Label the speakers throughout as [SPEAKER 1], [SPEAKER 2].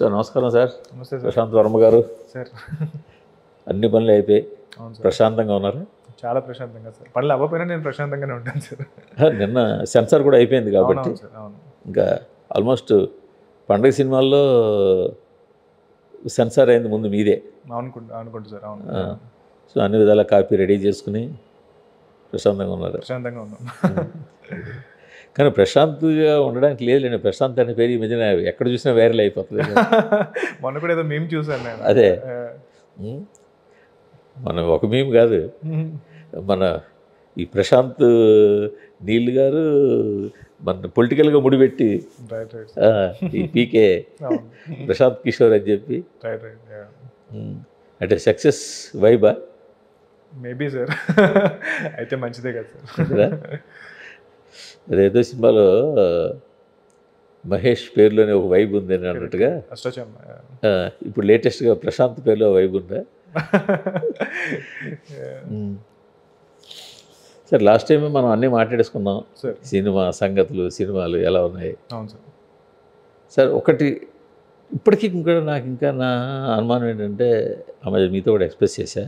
[SPEAKER 1] Sir నమస్కారం sir
[SPEAKER 2] నమస్తే sir
[SPEAKER 1] Prashanth Varma గారు
[SPEAKER 2] సార్
[SPEAKER 1] అన్ని పనులు అయిపోయి
[SPEAKER 2] అవును సార్
[SPEAKER 1] ప్రశాంతంగా ఉన్నారు
[SPEAKER 2] చాలా ప్రశాంతంగా సార్ పనులు అవ్వకపోయినా నేను ప్రశాంతంగానే ఉంటాను సార్
[SPEAKER 1] నిన్న సెన్సార్ కూడా అయిపోయింది కాబట్టి
[SPEAKER 2] అవును సార్ అవును
[SPEAKER 1] ఇంకా ఆల్మోస్ట్ పండగ సినిమాల్లో సెన్సార్ అయింది ముందు మీదే
[SPEAKER 2] అనుకుంటా అనుకుంటా సార్ అవును
[SPEAKER 1] ఆ. సో అన్ని విధాల కాపీ రెడీ చేసుకుని ప్రశాంతంగా ఉన్నారు
[SPEAKER 2] ప్రశాంతంగా ఉన్నాం
[SPEAKER 1] కానీ ప్రశాంత్గా ఉండడానికి లేదు లేండి ప్రశాంత్ అనే పేరు ఈ మధ్యన ఎక్కడ చూసినా వైరల్ అయిపోతుంది
[SPEAKER 2] మొన్న కూడా ఏదో మేము చూసాను నేను
[SPEAKER 1] అదే
[SPEAKER 2] ఆ,
[SPEAKER 1] ఉమ్. మనం ఒక మేము కాదు మన ఈ ప్రశాంత్ నీళ్ళు గారు మన పొలిటికల్గా ముడిపెట్టి
[SPEAKER 2] రైట్ రైట్
[SPEAKER 1] ఆ, ఈ పీకే
[SPEAKER 2] అవును
[SPEAKER 1] ప్రశాంత్ కిషోర్ అని చెప్పి
[SPEAKER 2] రైట్ రైట్
[SPEAKER 1] ఉమ్, అంటే సక్సెస్ వైబా
[SPEAKER 2] మేబీ సార్ అయితే మంచిదే కదా సార్
[SPEAKER 1] కదా? అదేదో సినిమాలో ఆ, మహేష్ పేరులోనే ఒక వైబ్ ఉంది అని అన్నట్టుగా
[SPEAKER 2] అష్టచమ్మ
[SPEAKER 1] ఆ, ఇప్పుడు లేటెస్ట్గా ప్రశాంత్ పేరులో వైబ్ ఉందా ఉమ్. సరే లాస్ట్ టైం మనం అన్నీ మాట్లాడేసుకున్నాం
[SPEAKER 2] సార్
[SPEAKER 1] సినిమా సంగతులు సినిమాలు ఎలా ఉన్నాయి
[SPEAKER 2] అవును సార్
[SPEAKER 1] సార్ ఒకటి ఇప్పటికీ ఇంకా నాకు ఇంకా నా అనుమానం ఏంటంటే ఆమె మీతో కూడా ఎక్స్ప్రెస్ చేశా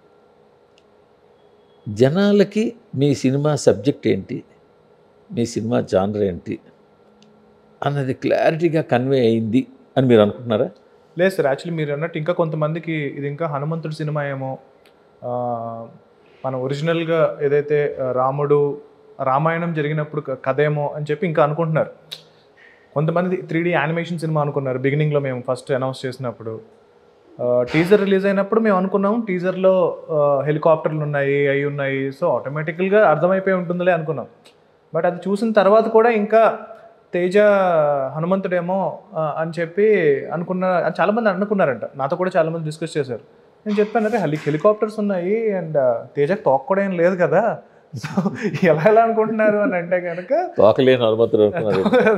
[SPEAKER 1] జనాలకి మీ సినిమా సబ్జెక్ట్ ఏంటి మీ సినిమా జానర్ ఏంటి అన్నది క్లారిటీగా కన్వే అయింది అని మీరు అనుకుంటున్నారా
[SPEAKER 2] లేదు సార్ యాక్చువల్లీ మీరు అన్నట్టు ఇంకా కొంతమందికి ఇది ఇంకా హనుమంతుడి సినిమా ఏమో ఆ, మన ఒరిజినల్గా ఏదైతే ఆ, రాముడు రామాయణం జరిగినప్పుడు క- కథ ఏమో అని చెప్పి ఇంకా అనుకుంటున్నారు కొంతమంది త్రీ డీ యానిమేషన్ సినిమా అనుకున్నారు బిగినింగ్లో మేము ఫస్ట్ అనౌన్స్ చేసినప్పుడు టీజర్ రిలీజ్ అయినప్పుడు మేము అనుకున్నాం టీజర్లో హెలికాప్టర్లు ఉన్నాయి అవి ఉన్నాయి సో ఆటోమేటికల్గా అర్థమైపోయి ఉంటుందిలే అనుకున్నాం బట్ అది చూసిన తర్వాత కూడా ఇంకా తేజ హనుమంతుడేమో ఆ, అని చెప్పి అనుకున్న చాలామంది అనుకున్నారంట నాతో కూడా చాలామంది డిస్కస్ చేశారు నేను చెప్పాను అరే హెలి హెలికాప్టర్స్ ఉన్నాయి అండ్ తేజకు తోక కూడా ఏం లేదు కదా సో ఎలా ఎలా అనుకుంటున్నారు అని అంటే కనుక
[SPEAKER 1] తోకలేని అనుమతులు అనుకున్నారు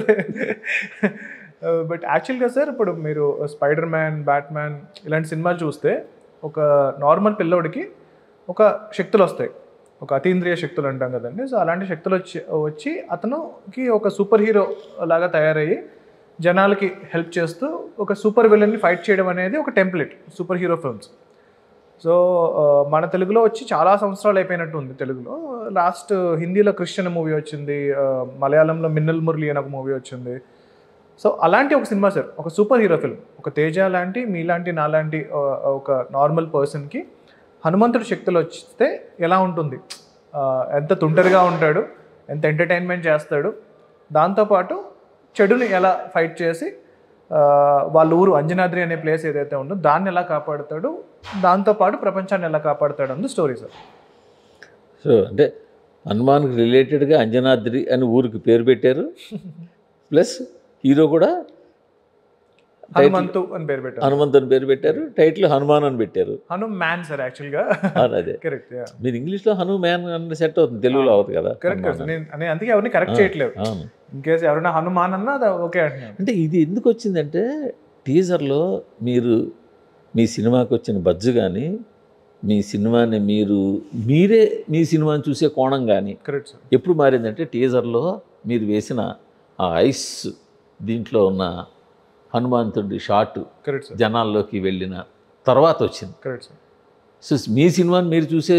[SPEAKER 2] బట్ యాక్చువల్గా సార్ ఇప్పుడు మీరు స్పైడర్ మ్యాన్ బ్యాట్మ్యాన్ ఇలాంటి సినిమాలు చూస్తే ఒక నార్మల్ పిల్లోడికి ఒక శక్తులు వస్తాయి ఒక అతీంద్రియ శక్తులు అంటాం కదండి సో అలాంటి శక్తులు వచ్చి వచ్చి అతనుకి ఒక సూపర్ హీరో లాగా తయారయ్యి జనాలకి హెల్ప్ చేస్తూ ఒక సూపర్ విలన్ని ఫైట్ చేయడం అనేది ఒక template superhero films so ఆ, మన తెలుగులో వచ్చి చాలా సంవత్సరాలు అయిపోయినట్టు ఉంది తెలుగులో లాస్ట్ హిందీలో క్రిస్టియన్ మూవీ వచ్చింది ఆ, మలయాళంలో మిన్నల్ మురళి అని ఒక మూవీ వచ్చింది సో అలాంటి ఒక సినిమా సార్ ఒక సూపర్ హీరో ఫిల్మ్ ఒక తేజ లాంటి మీలాంటి నాలాంటి ఆ, ఒక నార్మల్ పర్సన్కి హనుమంతుడి శక్తులు వస్తే ఎలా ఉంటుంది ఆ, ఎంత తుంటరిగా ఉంటాడు ఎంత ఎంటర్టైన్మెంట్ చేస్తాడు దాంతోపాటు చెడుని ఎలా ఫైట్ చేసి ఆ, వాళ్ళ ఊరు అంజనాద్రి అనే ప్లేస్ ఏదైతే ఉందో దాన్ని ఎలా కాపాడుతాడు దాంతోపాటు ప్రపంచాన్ని ఎలా కాపాడుతాడు అందు స్టోరీ సార్
[SPEAKER 1] సో అంటే హనుమాన్కి రిలేటెడ్గా అంజనాద్రి అని ఊరికి పేరు పెట్టారు ప్లస్ హీరో కూడా
[SPEAKER 2] హనుమంతు అని పేరు పెట్టారు
[SPEAKER 1] హనుమంత్ అని పేరు పెట్టారు టైటిల్ హనుమాన్ అని పెట్టారు
[SPEAKER 2] హను మ్యాన్ సార్ యాక్చువల్గా
[SPEAKER 1] అవును, అదే
[SPEAKER 2] కరెక్ట్
[SPEAKER 1] మీరు ఇంగ్లీష్లో హను మ్యాన్ అని సెట్ అవుతుంది తెలుగులో అవుతుంది కదా
[SPEAKER 2] కరెక్ట్
[SPEAKER 1] హనుమాన్.
[SPEAKER 2] నేను నేను అందుకే ఎవరిని కరెక్ట్ చేయట్లేదు
[SPEAKER 1] అవును
[SPEAKER 2] ఇన్ కేసు ఎవరైనా హనుమాన్ అన్నా అది ఓకే అంటున్నాను
[SPEAKER 1] అంటే ఇది ఎందుకు వచ్చిందంటే టీజర్లో మీరు మీ సినిమాకి వచ్చిన బజ్జు కానీ మీ సినిమాని మీరు మీరే మీ సినిమాని చూసే కోణం కానీ
[SPEAKER 2] కరెక్ట్ సార్
[SPEAKER 1] ఎప్పుడు మారిందంటే టీజర్లో మీరు వేసిన ఆ ఐస్ దీంట్లో ఉన్న హనుమంతుడి షాట్
[SPEAKER 2] కరెక్ట్ సార్
[SPEAKER 1] జనాల్లోకి వెళ్ళిన తర్వాత వచ్చింది
[SPEAKER 2] కరెక్ట్ సార్
[SPEAKER 1] సో మీ సినిమాని మీరు చూసే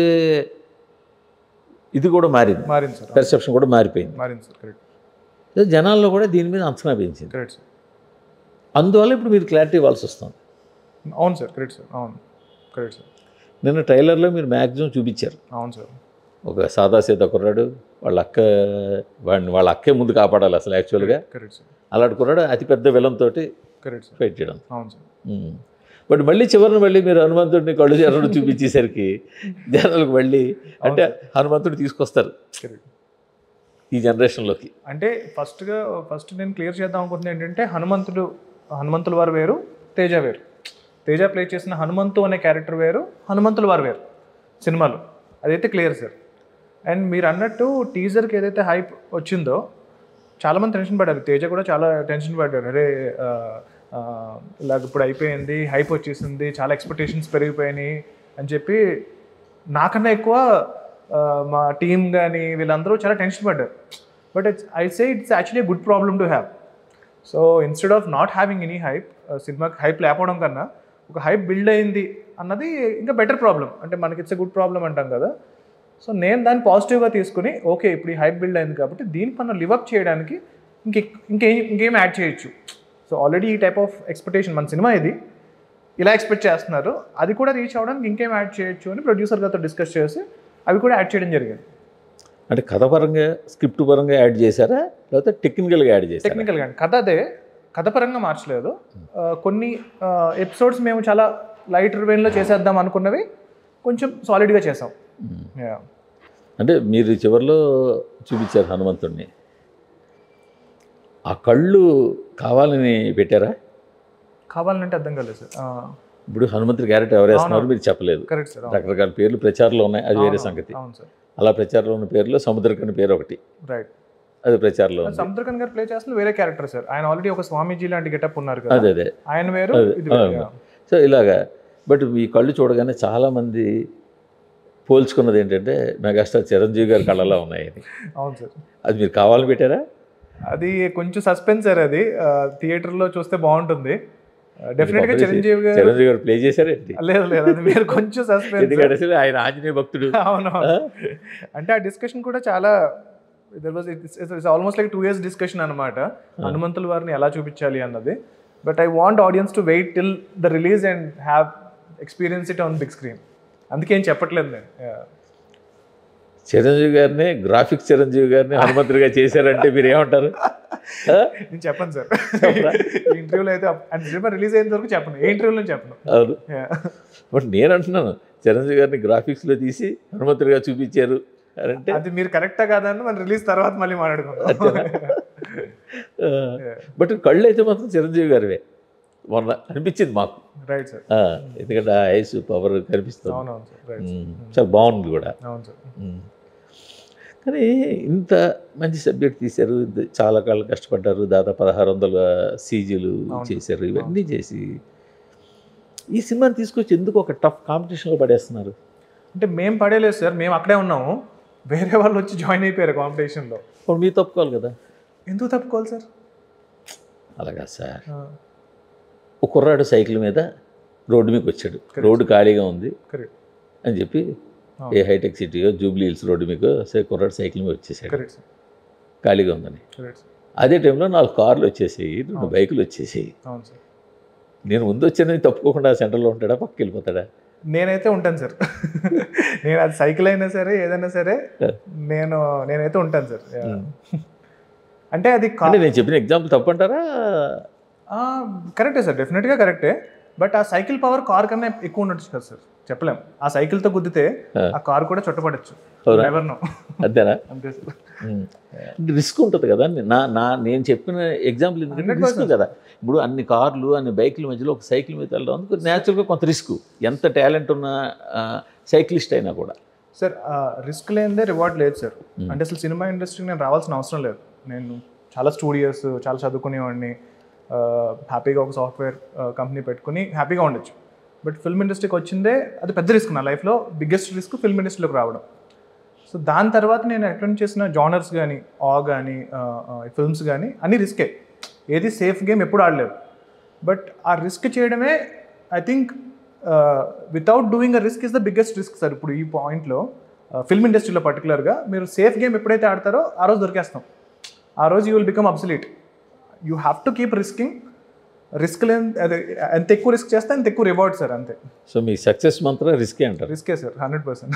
[SPEAKER 1] ఇది కూడా మారింది
[SPEAKER 2] మారింది సార్
[SPEAKER 1] పెర్సెప్షన్ కూడా మారిపోయింది
[SPEAKER 2] మారింది సార్ కరెక్ట్
[SPEAKER 1] సో జనాల్లో కూడా దీని మీద అంచనా పెంచింది
[SPEAKER 2] కరెక్ట్ సార్
[SPEAKER 1] అందువల్ల ఇప్పుడు మీరు క్లారిటీ ఇవ్వాల్సి వస్తుంది
[SPEAKER 2] అవును సార్ కరెక్ట్ సార్ అవును కరెక్ట్ సార్
[SPEAKER 1] నిన్న ట్రైలర్లో మీరు మ్యాక్సిమం చూపించారు
[SPEAKER 2] అవును సార్
[SPEAKER 1] ఒక సాదాసీత కుర్రాడు వాళ్ళ అక్క వాడిని వాళ్ళ అక్కే ముందు కాపాడాలి అసలు యాక్చువల్గా
[SPEAKER 2] కరెక్ట్ సార్
[SPEAKER 1] అలాంటి కుర్రాడు అతిపెద్ద విలం తోటి
[SPEAKER 2] కరెక్ట్ సార్
[SPEAKER 1] ఫైట్ చేయడం
[SPEAKER 2] అవును సార్
[SPEAKER 1] ఉమ్. బట్ మళ్ళీ చివరిని మళ్ళీ మీరు హనుమంతుడిని కళ్ళు చెరడు చూపించేసరికి జనాలకు మళ్ళీ అంటే హనుమంతుడు తీసుకొస్తారు
[SPEAKER 2] కరెక్ట్
[SPEAKER 1] ఈ జనరేషన్లోకి
[SPEAKER 2] అంటే ఫస్ట్గా ఫస్ట్ నేను క్లియర్ చేద్దాం అనుకుంటుంది ఏంటంటే హనుమంతుడు హనుమంతుల వారు వేరు తేజ వేరు తేజ ప్లే చేసిన హనుమంతు అనే క్యారెక్టర్ వేరు హనుమంతుల వారు వేరు సినిమాలో అదైతే క్లియర్ సార్ అండ్ మీరు అన్నట్టు టీజర్కి ఏదైతే హైప్ వచ్చిందో చాలామంది టెన్షన్ పడ్డారు తేజ కూడా చాలా టెన్షన్ పడ్డారు అరే ఆ, ఆ, ఇలాగ ఇప్పుడు అయిపోయింది హైప్ వచ్చేసింది చాలా ఎక్స్పెక్టేషన్స్ పెరిగిపోయినాయి అని చెప్పి నాకన్నా ఎక్కువ ఆ, మా టీం కానీ వీళ్ళందరూ చాలా టెన్షన్ పడ్డారు but it's I say it's actually good problem to have so instead of not having any hype సినిమాకి హైప్ లేకపోవడం కన్నా ఒక హైప్ బిల్డ్ అయింది అన్నది ఇంకా బెటర్ ప్రాబ్లం అంటే మనకి ఇట్స్ ఎ గుడ్ ప్రాబ్లం అంటాం కదా సో నేను దాన్ని పాజిటివ్గా తీసుకుని ఓకే ఇప్పుడు ఈ హైప్ బిల్డ్ అయింది కాబట్టి దీని పైన లివప్ చేయడానికి ఇంకే ఇంకే ఇంకేం యాడ్ చేయొచ్చు సో ఆల్రెడీ ఈ టైప్ ఆఫ్ ఎక్స్పెక్టేషన్ మన సినిమా ఇది ఇలా ఎక్స్పెక్ట్ చేస్తున్నారు అది కూడా రీచ్ అవ్వడానికి ఇంకేం యాడ్ చేయొచ్చు అని ప్రొడ్యూసర్ గారితో డిస్కస్ చేసి అవి కూడా యాడ్ చేయడం జరిగింది
[SPEAKER 1] అంటే కథ పరంగా స్క్రిప్ట్ పరంగా యాడ్ చేశారా లేకపోతే టెక్నికల్గా యాడ్ చేశారా
[SPEAKER 2] టెక్నికల్గా కథ అదే కథ పరంగా మార్చలేదు ఆ, కొన్ని ఎపిసోడ్స్ మేము చాలా లైట్ వెయిన్లో చేసేద్దాం అనుకున్నవి కొంచెం సాలిడ్గా చేసాం
[SPEAKER 1] మ్మ్.
[SPEAKER 2] Yeah.
[SPEAKER 1] అంటే మీరు చివరిలో చూపించారు హనుమంతుడిని ఆ కళ్ళు కావాలని పెట్టారా
[SPEAKER 2] కావాలంటే అర్థం కాలేదు సార్
[SPEAKER 1] ఇప్పుడు హనుమంతుడి క్యారెక్టర్ ఎవరు వేస్తున్నారు మీరు చెప్పలేదు
[SPEAKER 2] కరెక్ట్ సార్
[SPEAKER 1] రకరకాల పేర్లు ప్రచారంలో ఉన్నాయి అది వేరే సంగతి
[SPEAKER 2] అవును సార్
[SPEAKER 1] అలా ప్రచారంలో ఉన్న పేర్లో సముద్రకని పేరు ఒకటి
[SPEAKER 2] రైట్
[SPEAKER 1] అది ప్రచారంలో ఉంది
[SPEAKER 2] సముద్రకన్ గారు ప్లే చేస్తున్న వేరే క్యారెక్టర్ సార్ ఆయన ఆల్రెడీ ఒక స్వామీజీ లాంటి గెటప్ ఉన్నారు కదా
[SPEAKER 1] అదే అదే
[SPEAKER 2] ఆయన వేరు
[SPEAKER 1] అదే,
[SPEAKER 2] ఇది వేరు.
[SPEAKER 1] అవును.
[SPEAKER 2] Yeah.
[SPEAKER 1] సో ఇలాగా బట్ ఈ కళ్ళు చూడగానే చాలామంది పోల్చుకున్నది ఏంటంటే మెగాస్టార్ చిరంజీవి గారి కళ్ళలా ఉన్నాయి అని.
[SPEAKER 2] అవును సార్
[SPEAKER 1] అది మీరు కావాలని పెట్టారా
[SPEAKER 2] అది కొంచెం సస్పెన్స్ సార్ అది థియేటర్లో చూస్తే బాగుంటుంది డెఫినెట్గా
[SPEAKER 1] ఇది
[SPEAKER 2] చిరంజీవి గారు
[SPEAKER 1] చిరంజీవి గారు ప్లే చేశారేంటి
[SPEAKER 2] లేదు లేదు అది మీరు కొంచెం సస్పెన్స్
[SPEAKER 1] ఎందుకంటే అసలు ఆయన ఆంజనేయ భక్తుడు
[SPEAKER 2] అవును అంటే ఆ డిస్కషన్ కూడా చాలా there was it's almost like two years discussion అనమాట హనుమంతుల వారిని ఎలా చూపించాలి అన్నది but I want audience to wait till the release and have experience it on big screen అందుకే ఏం చెప్పట్లేదు నేను Yeah.
[SPEAKER 1] చిరంజీవి గారిని గ్రాఫిక్స్ చిరంజీవి గారిని హనుమంతుడిగా చేశారంటే మీరు ఏమంటారు ఆ?
[SPEAKER 2] నేను చెప్పను సార్ ఇంటర్వ్యూలో అయితే అండ్ సినిమా రిలీజ్ అయిన వరకు చెప్పను ఏ ఇంటర్వ్యూలో చెప్పను
[SPEAKER 1] అవును
[SPEAKER 2] Yeah.
[SPEAKER 1] బట్ నేను అంటున్నాను చిరంజీవి గారిని గ్రాఫిక్స్లో తీసి హనుమంతుడిగా చూపించారు అని అంటే
[SPEAKER 2] అది మీరు కరెక్టా కాదా అని మన రిలీజ్ తర్వాత మళ్ళీ మాట్లాడుకుందాం
[SPEAKER 1] బట్ కళ్ళు అయితే మాత్రం చిరంజీవి గారివే మొన్న అనిపించింది మాకు
[SPEAKER 2] రైట్ సార్
[SPEAKER 1] ఆ, ఎందుకంటే ఆ ఐస్ పవర్ కనిపిస్తుంది
[SPEAKER 2] అవునవును సార్ రైట్
[SPEAKER 1] ఉమ్, చాలా బాగుంది కూడా
[SPEAKER 2] అవును సార్
[SPEAKER 1] ఉమ్. కానీ ఇంత మంచి సబ్జెక్ట్ తీశారు ఇంత చాలా కాలం కష్టపడ్డారు దాదాపు పదహారు వందల సీజీలు చేశారు ఇవన్నీ చేసి ఈ సినిమాని తీసుకొచ్చి ఎందుకు ఒక టఫ్ కాంపిటీషన్లో పడేస్తున్నారు
[SPEAKER 2] అంటే మేము పడేలేదు సార్ మేము అక్కడే ఉన్నాము వేరే వాళ్ళు వచ్చి జాయిన్ అయిపోయారు కాంపిటీషన్లో
[SPEAKER 1] ఇప్పుడు మీరు తప్పుకోవాలి కదా
[SPEAKER 2] ఎందుకు తప్పుకోవాలి సార్
[SPEAKER 1] అలాగా సార్ ఒక కుర్రాడు సైకిల్ మీద రోడ్డు మీదకి వచ్చాడు రోడ్డు ఖాళీగా ఉంది
[SPEAKER 2] కరెక్ట్
[SPEAKER 1] అని చెప్పి ఏ హైటెక్ సిటీయో జూబ్లీ హిల్స్ రోడ్డు మీకు సే కుర్రాడు సైకిల్ మీద వచ్చేసాడు
[SPEAKER 2] కరెక్ట్ సార్
[SPEAKER 1] ఖాళీగా ఉందని
[SPEAKER 2] కరెక్ట్ సార్
[SPEAKER 1] అదే టైంలో నాలుగు కార్లు వచ్చేసాయి రెండు బైకులు వచ్చేసాయి
[SPEAKER 2] అవును సార్
[SPEAKER 1] నేను ముందు వచ్చానని తప్పుకోకుండా సెంటర్లో ఉంటాడా పక్కకి వెళ్ళిపోతాడా
[SPEAKER 2] నేనైతే ఉంటాను సార్ నేను అది సైకిల్ అయినా సరే ఏదైనా సరే నేను నేనైతే ఉంటాను సార్ అంటే అది కా-
[SPEAKER 1] అంటే నేను చెప్పిన ఎగ్జాంపుల్ తప్పంటారా
[SPEAKER 2] ఆ, కరెక్టే సార్ డెఫినెట్గా కరెక్టే బట్ ఆ సైకిల్ పవర్ కార్ కన్నా ఎక్కువ ఉండొచ్చు కదా సార్ చెప్పలేం ఆ సైకిల్తో గుద్దితే ఆ కార్ కూడా చుట్టపడచ్చు
[SPEAKER 1] అవునా?
[SPEAKER 2] ఎవర్ నో
[SPEAKER 1] అంతేనా
[SPEAKER 2] అంతే సార్
[SPEAKER 1] రిస్క్ ఉంటుంది కదా నా నా నేను చెప్పిన ఎగ్జాంపుల్ ఎందుకంటే రిస్క్ కదా ఇప్పుడు అన్ని కార్లు అన్ని బైకుల మధ్యలో ఒక సైకిల్ మీద వెళ్ళడం అందుకు న్యాచురల్గా కొంత రిస్క్ ఎంత టాలెంట్ ఉన్న సైక్లిస్ట్ అయినా కూడా
[SPEAKER 2] సార్ రిస్క్ లేనిదే రివార్డ్ లేదు సార్ అంటే అసలు సినిమా ఇండస్ట్రీకి నేను రావాల్సిన అవసరం లేదు నేను చాలా స్టూడియోస్ చాలా చదువుకునేవాడిని హ్యాపీగా ఒక సాఫ్ట్వేర్ కంపెనీ పెట్టుకుని హ్యాపీగా ఉండొచ్చు బట్ ఫిల్మ్ ఇండస్ట్రీకి వచ్చిందే అది పెద్ద రిస్క్ నా లైఫ్లో బిగ్గెస్ట్ రిస్క్ ఫిల్మ్ ఇండస్ట్రీలోకి రావడం సో దాని తర్వాత నేను అటెండ్ చేసిన జానర్స్ కానీ ఆ కానీ ఫిల్మ్స్ కానీ అన్ని రిస్కే ఏది సేఫ్ గేమ్ ఎప్పుడు ఆడలేదు బట్ ఆ రిస్క్ చేయడమే I think without doing a risk is the biggest risk sir ఇప్పుడు ఈ పాయింట్లో ఫిల్మ్ ఇండస్ట్రీలో పర్టికులర్గా మీరు సేఫ్ గేమ్ ఎప్పుడైతే ఆడతారో ఆ రోజు దొరికేస్తాం ఆ రోజు you will become obsolete you have to keep risking risk లేని అదే ఎంత ఎక్కువ రిస్క్ చేస్తే అంత ఎక్కువ రివార్డ్ సార్ అంతే
[SPEAKER 1] సో మీ సక్సెస్ మంత్రం రిస్కే అంటారు
[SPEAKER 2] రిస్కే సార్ హండ్రెడ్ పర్సెంట్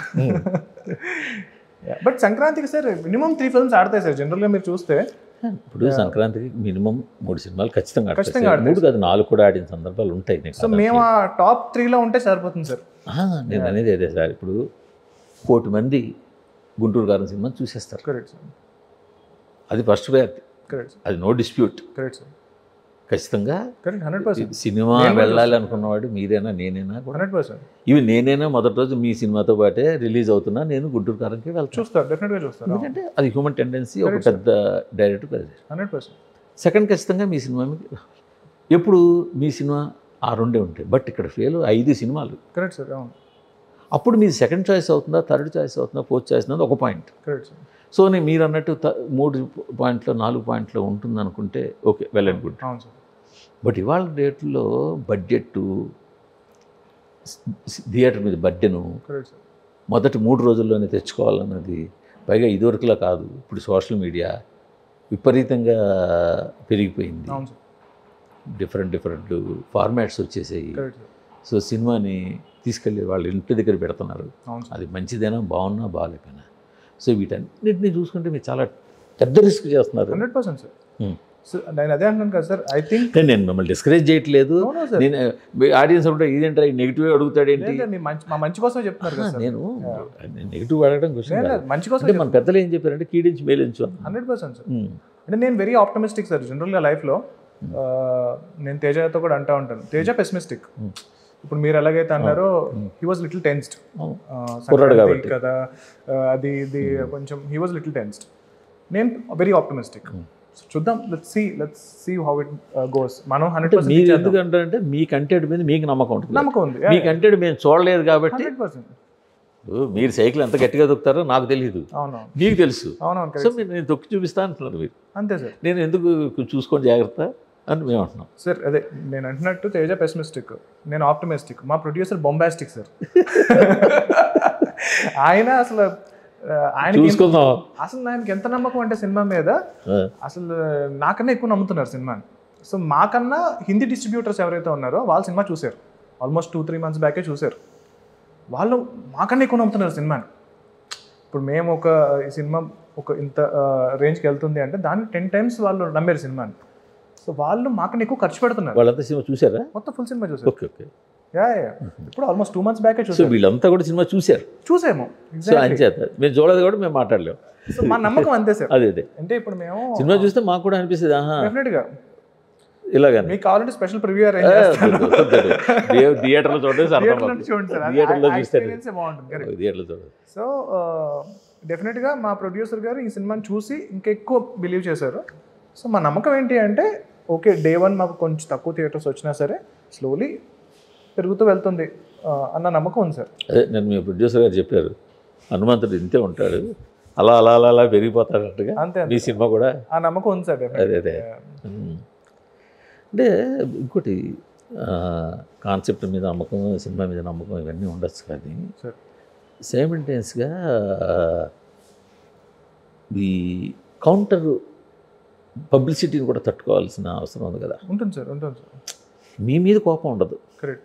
[SPEAKER 2] బట్ సంక్రాంతికి సార్ మినిమం త్రీ ఫిల్మ్స్ ఆడతాయి సార్ జనరల్గా మీరు చూస్తే
[SPEAKER 1] ఇప్పుడు సంక్రాంతికి మినిమం మూడు సినిమాలు ఖచ్చితంగా ఆడతారు
[SPEAKER 2] ఖచ్చితంగా
[SPEAKER 1] సార్.
[SPEAKER 2] ఆడతాయి
[SPEAKER 1] మూడు కాదు నాలుగు కూడా ఆడిన సందర్భాలు ఉంటాయి నీకు
[SPEAKER 2] సో మేము ఆ టాప్ త్రీలో ఉంటే సరిపోతుంది సార్
[SPEAKER 1] ఆ, నేను అనేది అదే సార్ ఇప్పుడు కోటి మంది గుంటూరు గారి సినిమా చూసేస్తారు
[SPEAKER 2] కరెక్ట్ సార్
[SPEAKER 1] అది ఫస్ట్ ప్రయారిటీ
[SPEAKER 2] కరెక్ట్ సార్
[SPEAKER 1] అది నో డిస్ప్యూట్
[SPEAKER 2] కరెక్ట్ సార్
[SPEAKER 1] ఖచ్చితంగా
[SPEAKER 2] కరెక్ట్ హండ్రెడ్ పర్సెంట్
[SPEAKER 1] సినిమా వెళ్ళాలి అనుకున్నవాడు మీరేనా నేనేనా కూడా
[SPEAKER 2] హండ్రెడ్ పర్సెంట్
[SPEAKER 1] ఇవి నేనైనా మొదటి రోజు మీ సినిమాతో పాటే రిలీజ్ అవుతున్నా నేను గుంటూరు కారంకి వెళ్తాను
[SPEAKER 2] చూస్తారు డెఫినెట్గా చూస్తారు
[SPEAKER 1] ఎందుకంటే అది హ్యూమన్ టెండెన్సీ ఒక పెద్ద డైరెక్టర్ అది
[SPEAKER 2] హండ్రెడ్ పర్సెంట్
[SPEAKER 1] సెకండ్ ఖచ్చితంగా మీ సినిమా మీకు రావాలి. ఎప్పుడు మీ సినిమా ఆ రెండే ఉంటాయి బట్ ఇక్కడ ఫెయిల్ ఐదు సినిమాలు
[SPEAKER 2] కరెక్ట్ సార్ అవును
[SPEAKER 1] అప్పుడు మీది సెకండ్ చాయిస్ అవుతుందా థర్డ్ చాయిస్ అవుతుందా ఫోర్త్ చాయిస్ అవుతుందా ఒక పాయింట్
[SPEAKER 2] కరెక్ట్ సార్
[SPEAKER 1] సో నేను మీరు అన్నట్టు త- మూడు పాయింట్లో నాలుగు పాయింట్లో ఉంటుంది అనుకుంటే ఓకే వెల్ అండ్ గుడ్
[SPEAKER 2] అవును సార్
[SPEAKER 1] బట్ ఇవాళ డేట్లో బడ్జెట్ థియేటర్ మీద బడ్డెను
[SPEAKER 2] కరెక్ట్ సార్
[SPEAKER 1] మొదటి మూడు రోజుల్లోనే తెచ్చుకోవాలన్నది పైగా ఇదివరకులా కాదు ఇప్పుడు సోషల్ మీడియా విపరీతంగా పెరిగిపోయింది
[SPEAKER 2] అవును సార్
[SPEAKER 1] డిఫరెంట్ డిఫరెంట్ ఫార్మాట్స్ వచ్చేసాయి
[SPEAKER 2] కరెక్ట్ సార్
[SPEAKER 1] సో సినిమాని తీసుకెళ్ళి వాళ్ళ ఇంటి దగ్గర పెడుతున్నారు
[SPEAKER 2] అవును సార్
[SPEAKER 1] అది మంచిదైనా బాగున్నా బాగాలేకపోయినా సో వీటన్నిటిని చూసుకుంటే మీరు చాలా పెద్ద రిస్క్ చేస్తున్నారు
[SPEAKER 2] hundred percent sir
[SPEAKER 1] Hmm.
[SPEAKER 2] So నేను అదే అంటున్నాను కదా సార్ ఐ థింక్
[SPEAKER 1] కానీ నేను మిమ్మల్ని డిస్కరేజ్ చేయట్లేదు
[SPEAKER 2] అవును సార్
[SPEAKER 1] నేను ఆడియన్స్ ఉంటే ఇదేంటా నెగిటివ్ అడుగుతాడేంటి
[SPEAKER 2] లేదు, మీ మంచి మా మంచి కోసం చెప్తున్నారు కదా సార్
[SPEAKER 1] నేను నెగిటివ్ అడగడం క్వశ్చన్
[SPEAKER 2] లేదు,
[SPEAKER 1] కాదు.
[SPEAKER 2] లేదు, మంచి కోసం
[SPEAKER 1] అంటే మన పెద్దలు ఏం చెప్పారంటే కీడించి మేలించు అన్నారు.
[SPEAKER 2] హండ్రెడ్ పర్సెంట్ సార్
[SPEAKER 1] ఉమ్.
[SPEAKER 2] అంటే నేను వెరీ ఆప్టమిస్టిక్ సార్ జనరల్గా లైఫ్లో నేను తేజతో కూడా అంటూ ఉంటాను తేజ పెసిమిస్టిక్
[SPEAKER 1] Hmm.
[SPEAKER 2] ఇప్పుడు మీరు ఎలాగైతే అన్నారో హీ వాజ్ లిటిల్ టెన్స్డ్
[SPEAKER 1] అవును. కుర్రాడు కాబట్టి.
[SPEAKER 2] కదా ఆ, అది ఇది కొంచెం హీ వాజ్ లిటిల్ టెన్స్డ్ నేను వెరీ ఆప్టమిస్టిక్ చూద్దాం let's see let's see how it goes మనం హండ్రెడ్
[SPEAKER 1] అంటే మీరు
[SPEAKER 2] పర్సెంట్
[SPEAKER 1] ఎందుకంటే మీ కంటెంట్ మీద మీకు నమ్మకం ఉంటుంది
[SPEAKER 2] నమ్మకం ఉంది
[SPEAKER 1] మీ కంటెంట్ మేము చూడలేదు కాబట్టి
[SPEAKER 2] హండ్రెడ్ పర్సెంట్
[SPEAKER 1] ఇప్పుడు మీరు సైకిల్ ఎంత గట్టిగా దొక్కుతారో నాకు తెలియదు
[SPEAKER 2] అవునవును
[SPEAKER 1] మీకు తెలుసు
[SPEAKER 2] అవునవును
[SPEAKER 1] సో
[SPEAKER 2] correct.
[SPEAKER 1] మీరు నేను తొక్కి చూపిస్తా అంటున్నారు మీరు
[SPEAKER 2] అంతే సార్
[SPEAKER 1] నేను ఎందుకు చూసుకోండి జాగ్రత్త అని మేము అంటున్నాం
[SPEAKER 2] సార్ అదే నేను అంటున్నట్టు తేజ పెసిమిస్టిక్ నేను ఆప్టమిస్టిక్ మా ప్రొడ్యూసర్ బొంబాస్టిక్ సార్ ఆయన అసలు ఆ, ఆయనకి
[SPEAKER 1] చూసుకుందాం
[SPEAKER 2] అసలు ఆయనకి ఎంత నమ్మకం అంటే సినిమా మీద
[SPEAKER 1] ఆ,
[SPEAKER 2] అసలు నాకన్నా ఎక్కువ నమ్ముతున్నారు సినిమాని సో మాకన్నా హిందీ డిస్ట్రిబ్యూటర్స్ ఎవరైతే ఉన్నారో వాళ్ళు సినిమా చూశారు ఆల్మోస్ట్ టూ త్రీ మంత్స్ బ్యాకే చూశారు వాళ్ళు మాకన్నా ఎక్కువ నమ్ముతున్నారు సినిమాని ఇప్పుడు మేము ఒక ఈ సినిమా ఒక ఇంత రేంజ్కి వెళ్తుంది అంటే దాన్ని టెన్ టైమ్స్ వాళ్ళు నమ్మారు సినిమాని సో వాళ్ళు మాకన్నా ఎక్కువ ఖర్చు పెడుతున్నారు
[SPEAKER 1] వాళ్ళంతా సినిమా చూసారా
[SPEAKER 2] మొత్తం ఫుల్ సినిమా చూసారు
[SPEAKER 1] ఓకే ఓకే
[SPEAKER 2] యా యా ఇప్పుడు ఆల్మోస్ట్ టూ మంత్స్ బ్యాకే
[SPEAKER 1] సో
[SPEAKER 2] చూసారు
[SPEAKER 1] వీళ్ళంతా కూడా సినిమా చూశారు
[SPEAKER 2] చూసాము
[SPEAKER 1] సో అంచేత మేము చూడదు కూడా మేము మాట్లాడలేము
[SPEAKER 2] సో మా నమ్మకం అంతే సార్
[SPEAKER 1] అదే అదే
[SPEAKER 2] అంటే ఇప్పుడు మేము
[SPEAKER 1] సినిమా చూస్తే మాకు కూడా అనిపిస్తుంది ఆహా
[SPEAKER 2] డెఫినెట్గా
[SPEAKER 1] ఇలాగని
[SPEAKER 2] మీకు కావాలంటే స్పెషల్ ప్రివ్యూ అరేంజ్ చేస్తాను
[SPEAKER 1] థియేటర్లో చూడండి సార్
[SPEAKER 2] థియేటర్ నుంచి చూడండి సార్
[SPEAKER 1] థియేటర్లో చూస్తే
[SPEAKER 2] ఎక్స్పీరియన్స్ బాగుంటుంది correct.
[SPEAKER 1] థియేటర్లో చూడండి
[SPEAKER 2] సో డెఫినెట్గా మా ప్రొడ్యూసర్ గారు ఈ సినిమాని చూసి ఇంకెక్కువ బిలీవ్ చేశారు సో మా నమ్మకం ఏంటి అంటే ఓకే డే వన్ మాకు కొంచెం తక్కువ థియేటర్స్ వచ్చినా సరే స్లోలీ పెరుగుతూ వెళ్తుంది ఆ, అన్న నమ్మకం ఉంది సార్
[SPEAKER 1] అదే నేను మీ ప్రొడ్యూసర్ గారు చెప్పారు హనుమంతుడు ఇంతే ఉంటాడు అలా అలా అలా అలా పెరిగిపోతాడట్టుగా
[SPEAKER 2] అంతే
[SPEAKER 1] మీ
[SPEAKER 2] అంతే
[SPEAKER 1] సినిమా కూడా
[SPEAKER 2] ఆ నమ్మకం ఉంది సార్
[SPEAKER 1] అదే అదే ఉమ్. అంటే ఇంకోటి కాన్సెప్ట్ మీద నమ్మకం సినిమా మీద నమ్మకం ఇవన్నీ ఉండొచ్చు కానీ
[SPEAKER 2] సార్
[SPEAKER 1] సైమిల్టేనియస్గా ఈ కౌంటర్ పబ్లిసిటీని కూడా తట్టుకోవాల్సిన అవసరం ఉంది కదా
[SPEAKER 2] ఉంటుంది సార్ ఉంటుంది సార్
[SPEAKER 1] మీ మీద కోపం ఉండదు
[SPEAKER 2] కరెక్ట్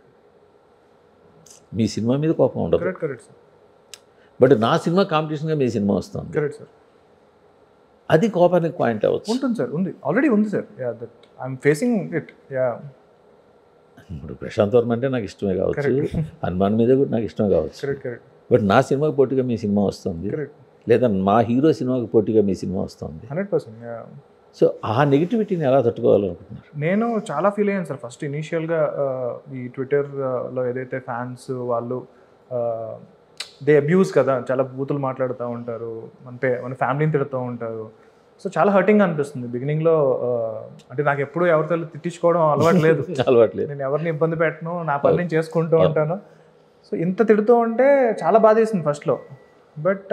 [SPEAKER 1] మీ సినిమా మీద కోపం ఉండదు
[SPEAKER 2] కరెక్ట్ కరెక్ట్ సార్
[SPEAKER 1] బట్ నా సినిమా కాంపిటీషన్గా మీ సినిమా వస్తుంది
[SPEAKER 2] కరెక్ట్ సార్
[SPEAKER 1] అది కోపానికి పాయింట్ అవ్వచ్చు
[SPEAKER 2] ఉంటుంది సార్ ఉంది ఆల్రెడీ ఉంది sir yeah that I'm facing it yeah
[SPEAKER 1] ఇప్పుడు ప్రశాంత్ వర్మ అంటే నాకు ఇష్టమే కావచ్చు
[SPEAKER 2] Correct.
[SPEAKER 1] హనుమాన్ మీద కూడా నాకు ఇష్టమే కావచ్చు
[SPEAKER 2] కరెక్ట్ కరెక్ట్
[SPEAKER 1] బట్ నా సినిమాకి పోటీగా మీ సినిమా వస్తుంది
[SPEAKER 2] కరెక్ట్
[SPEAKER 1] లేదా మా హీరో సినిమాకి పోటీగా మీ సినిమా వస్తుంది
[SPEAKER 2] హండ్రెడ్ పర్సెంట్ యా
[SPEAKER 1] సో ఆ నెగిటివిటీని ఎలా తట్టుకోవాలనుకుంటున్నారు
[SPEAKER 2] నేను చాలా ఫీల్ అయ్యాను సార్ ఫస్ట్ ఇనీషియల్గా ఈ ట్విట్టర్లో ఏదైతే ఫ్యాన్స్ వాళ్ళు దే అబ్యూస్ కదా చాలా బూతులు మాట్లాడుతూ ఉంటారు మన పే మన ఫ్యామిలీని తిడుతూ ఉంటారు సో చాలా హర్టింగ్ అనిపిస్తుంది బిగినింగ్లో అంటే నాకు ఎప్పుడు ఎవరితో తిట్టించుకోవడం అలవాటు లేదు
[SPEAKER 1] అలవాట్లేదు
[SPEAKER 2] నేను ఎవరిని ఇబ్బంది పెట్టను నా పని నేను చేసుకుంటూ ఉంటాను సో ఇంత తిడుతూ ఉంటే చాలా బాధేసింది ఫస్ట్లో బట్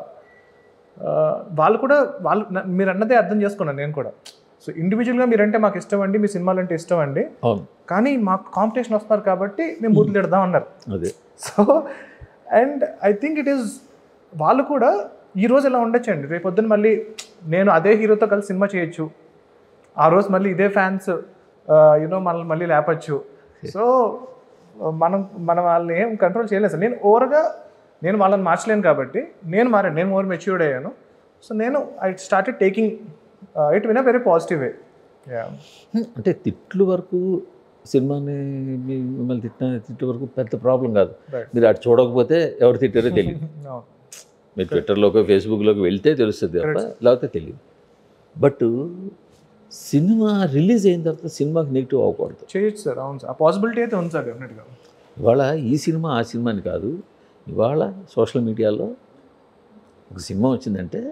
[SPEAKER 2] వాళ్ళు కూడా వాళ్ళు న- మీరు అన్నదే అర్థం చేసుకున్నాను నేను కూడా సో ఇండివిజువల్గా మీరంటే మాకు ఇష్టం అండి మీ సినిమాలు అంటే ఇష్టం అండి
[SPEAKER 1] అవును
[SPEAKER 2] కానీ మాకు కాంపిటీషన్ వస్తున్నారు కాబట్టి మేము బూతులు తిడదాం అన్నారు
[SPEAKER 1] అదే
[SPEAKER 2] so and I think it is వాళ్ళు కూడా ఈ రోజు ఇలా ఉండొచ్చండి రేపు పొద్దున్న మళ్ళీ నేను అదే హీరోతో కలిసి సినిమా చేయొచ్చు ఆ రోజు మళ్ళీ ఇదే ఫ్యాన్స్ యూనో మనల్ని మళ్ళీ లేపచ్చు సో మనం మనం వాళ్ళని ఏం కంట్రోల్ చేయలేదు సార్ నేను ఓవర్గా నేను వాళ్ళని మార్చలేను కాబట్టి నేను మారాను నేను మోర్ మెచ్యూర్డ్ అయ్యాను సో నేను I started taking it in a very positive way yeah
[SPEAKER 1] అంటే తిట్లు వరకు సినిమాని మీ- మిమ్మల్ని తిట్టిన తిట్టే వరకు పెద్ద ప్రాబ్లం కాదు
[SPEAKER 2] Right.
[SPEAKER 1] మీరు అటు చూడకపోతే ఎవరు తిట్టారో తెలియదు మీరు ట్విట్టర్లోకి ఫేస్బుక్లోకి వెళ్తే తెలుస్తుంది తప్ప లేకపోతే తెలియదు బట్ సినిమా రిలీజ్ అయిన తర్వాత సినిమాకి నెగిటివ్ అవ్వకూడదు
[SPEAKER 2] చేయొచ్చు సార్ అవును సార్ ఆ పాసిబిలిటీ అయితే ఉంది సార్ డెఫినెట్గా
[SPEAKER 1] ఇవాళ ఈ సినిమా ఆ సినిమా అని కాదు ఇవాళ సోషల్ మీడియాలో ఒక సినిమా వచ్చిందంటే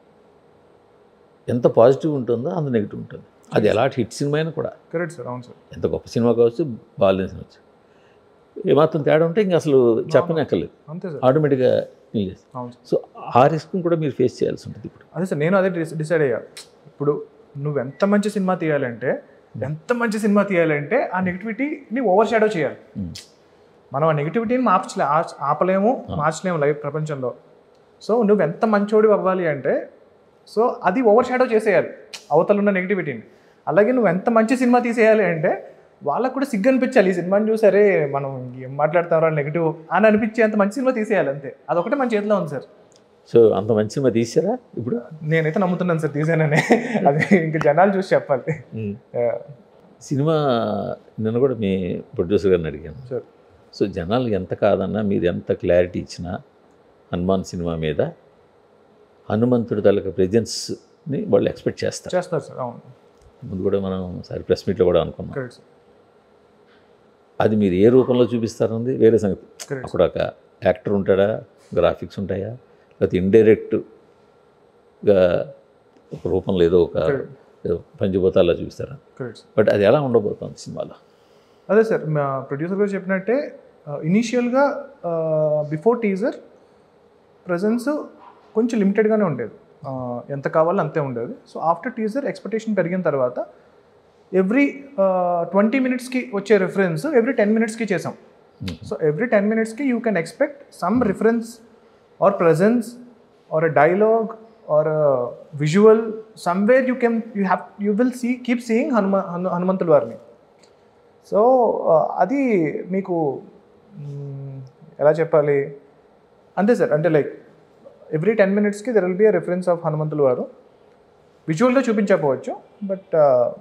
[SPEAKER 1] ఎంత పాజిటివ్ ఉంటుందో అంత నెగిటివ్ ఉంటుంది అది ఎలాంటి హిట్ సినిమా అయినా కూడా
[SPEAKER 2] కరెక్ట్ సార్ అవును సార్
[SPEAKER 1] ఎంత గొప్ప సినిమా కావచ్చు బాగాలేని సినిమా కావచ్చు ఏమాత్రం తేడా ఉంటే ఇంకా అసలు చెప్పనక్కర్లేదు
[SPEAKER 2] అంతే సార్
[SPEAKER 1] ఆటోమేటిక్గా లేదు
[SPEAKER 2] అవును సార్
[SPEAKER 1] సో ఆ రిస్క్ కూడా మీరు ఫేస్ చేయాల్సి ఉంటుంది ఇప్పుడు
[SPEAKER 2] అదే సార్ నేను అదే డిస్- డిసైడ్ అయ్యా ఇప్పుడు నువ్వు ఎంత మంచి సినిమా తీయాలంటే ఎంత మంచి సినిమా తీయాలంటే ఆ నెగిటివిటీని ఓవర్ షాడో చేయాలి
[SPEAKER 1] ఉమ్.
[SPEAKER 2] మనం ఆ నెగిటివిటీని మార్చలే ఆ- ఆపలేము మార్చలేము లైఫ్ ప్రపంచంలో సో నువ్వు ఎంత మంచోడి అవ్వాలి అంటే సో అది ఓవర్ షాడో చేసేయాలి అవతల ఉన్న నెగిటివిటీని అలాగే నువ్వు ఎంత మంచి సినిమా తీసేయాలి అంటే వాళ్ళకు కూడా సిగ్గు అనిపించాలి ఈ సినిమాని చూసారే మనం ఏం మాట్లాడతారా నెగిటివ్ అని అనిపించే అంత మంచి సినిమా తీసేయాలి అంతే అదొకటే మన చేతిలో ఉంది సార్
[SPEAKER 1] సో అంత మంచి సినిమా తీసారా ఇప్పుడు
[SPEAKER 2] నేనైతే నమ్ముతున్నాను సార్ తీసానని అది ఇంకా జనాలు చూసి చెప్పాలి
[SPEAKER 1] సినిమా నిన్న కూడా మీ ప్రొడ్యూసర్ గారిని అడిగాను
[SPEAKER 2] సార్
[SPEAKER 1] సో జనాలు ఎంత కాదన్నా మీరు ఎంత క్లారిటీ ఇచ్చినా హనుమాన్ సినిమా మీద హనుమంతుడి తాలూకా ప్రెజెన్స్ని వాళ్ళు ఎక్స్పెక్ట్ చేస్తారు
[SPEAKER 2] చేస్తారు సార్ అవును
[SPEAKER 1] ముందు కూడా మనం సరే ప్రెస్ మీట్లో కూడా అనుకున్నాం
[SPEAKER 2] కరెక్ట్ సార్
[SPEAKER 1] అది మీరు ఏ రూపంలో చూపిస్తారన్నది వేరే సంగతి
[SPEAKER 2] కరెక్ట్
[SPEAKER 1] అక్కడ ఒక యాక్టర్ ఉంటాడా గ్రాఫిక్స్ ఉంటాయా లేకపోతే ఇండైరెక్ట్గా ఒక రూపంలో ఏదో ఒక ఏదో పంచభూతాల్లో చూపిస్తారా
[SPEAKER 2] కరెక్ట్ సార్
[SPEAKER 1] బట్ అది ఎలా ఉండబోతుంది సినిమాలో
[SPEAKER 2] అదే సార్ మా ప్రొడ్యూసర్ గారు చెప్పినట్టే ఇనీషియల్గా బిఫోర్ టీజర్ ప్రజెన్స్ కొంచెం లిమిటెడ్గానే ఉండేది ఆ, ఎంత కావాలో అంతే ఉండేది సో ఆఫ్టర్ టీజర్ ఎక్స్పెక్టేషన్ పెరిగిన తర్వాత ఎవ్రీ ట్వంటీ మినిట్స్కి వచ్చే రిఫరెన్స్ ఎవ్రీ టెన్ మినిట్స్కి చేసాం
[SPEAKER 1] Mhm.
[SPEAKER 2] సో ఎవ్రీ టెన్ మినిట్స్కి you can expect some reference or presence or a dialogue or visual somewhere you can you have you will see keep seeing Hanuma Hanu హనుమంతుల వారిని so అది మీకు మ్, ఎలా చెప్పాలి అంతే సార్ అంటే లైక్ ఎవ్రీ టెన్ మినిట్స్కి there will be a reference of హనుమంతుల వారు విజువల్గా చూపించకపోవచ్చు బట్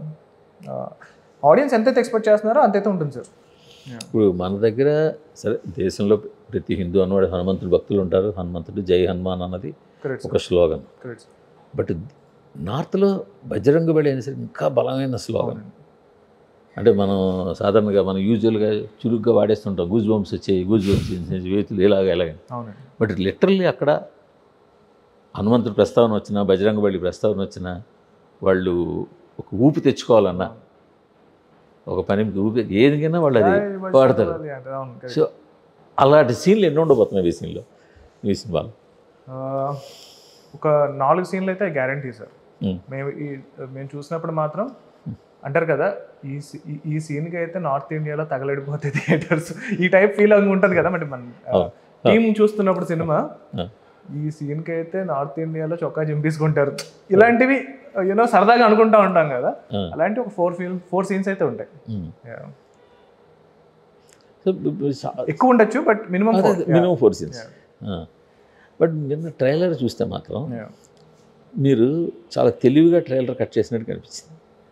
[SPEAKER 2] ఆడియన్స్ ఎంతైతే ఎక్స్పెక్ట్ చేస్తున్నారో అంతైతే ఉంటుంది సార్
[SPEAKER 1] ఇప్పుడు మన దగ్గర సరే దేశంలో ప్రతి హిందూ అన్నవాడు హనుమంతుడు భక్తులు ఉంటారు హనుమంతుడు జై హనుమాన్ అన్నది
[SPEAKER 2] కరెక్ట్
[SPEAKER 1] ఒక స్లోగన్
[SPEAKER 2] కరెక్ట్
[SPEAKER 1] బట్ నార్త్లో బజరంగ బలి అనేసరికి ఇంకా బలమైన స్లోగన్ అంటే మనం సాధారణంగా మనం యూజువల్గా చురుగ్గా వాడేస్తుంటాం గూజ్ బంప్స్ వచ్చాయి గూజ్ బంప్స్ వేతులు ఇలాగ ఇలాగ
[SPEAKER 2] అవునండి
[SPEAKER 1] బట్ లిటరల్లీ అక్కడ హనుమంతుడి ప్రస్తావన వచ్చినా బజరంగ బలి ప్రస్తావన వచ్చినా వాళ్ళు ఒక ఊపి తెచ్చుకోవాలన్నా ఒక పనికి ఊపి ఏదికైనా వాళ్ళు అది వాడతారు
[SPEAKER 2] అవును correct.
[SPEAKER 1] సో అలాంటి సీన్లు ఎన్ని ఉండబోతున్నాయి ఈ సీన్లో ఈ సినిమాలో
[SPEAKER 2] ఆ, ఒక నాలుగు సీన్లు అయితే గ్యారంటీ సార్
[SPEAKER 1] ఉమ్.
[SPEAKER 2] మేము ఈ మేము చూసినప్పుడు మాత్రం అంటారు కదా ఈ సీ- ఈ- ఈ సీన్కి అయితే నార్త్ ఇండియాలో తగలడిపోతే థియేటర్స్ ఈ టైప్ ఫీల్ ఉంటుంది కదా మరి మన
[SPEAKER 1] అవును.
[SPEAKER 2] టీం చూస్తున్నప్పుడు సినిమా
[SPEAKER 1] ఆ.
[SPEAKER 2] ఈ సీన్కి అయితే నార్త్ ఇండియాలో చొక్కా చింపేసుకుంటారు ఇలాంటివి యూనో సరదాగా అనుకుంటా ఉంటాం కదా
[SPEAKER 1] ఆ.
[SPEAKER 2] అలాంటి ఒక ఫోర్ ఫిల్మ్ ఫోర్ సీన్స్ అయితే ఉంటాయి
[SPEAKER 1] ఉమ్.
[SPEAKER 2] Yeah.
[SPEAKER 1] సో బ- బ- సా-
[SPEAKER 2] ఎక్కువ ఉండొచ్చు బట్ మినిమం
[SPEAKER 1] అదే, అదే, మినిమం ఫోర్ సీన్స్ బట్ నిన్న ట్రైలర్ చూస్తే మాత్రం మీరు చాలా తెలివిగా ట్రైలర్ కట్ చేసినట్టు కనిపించింది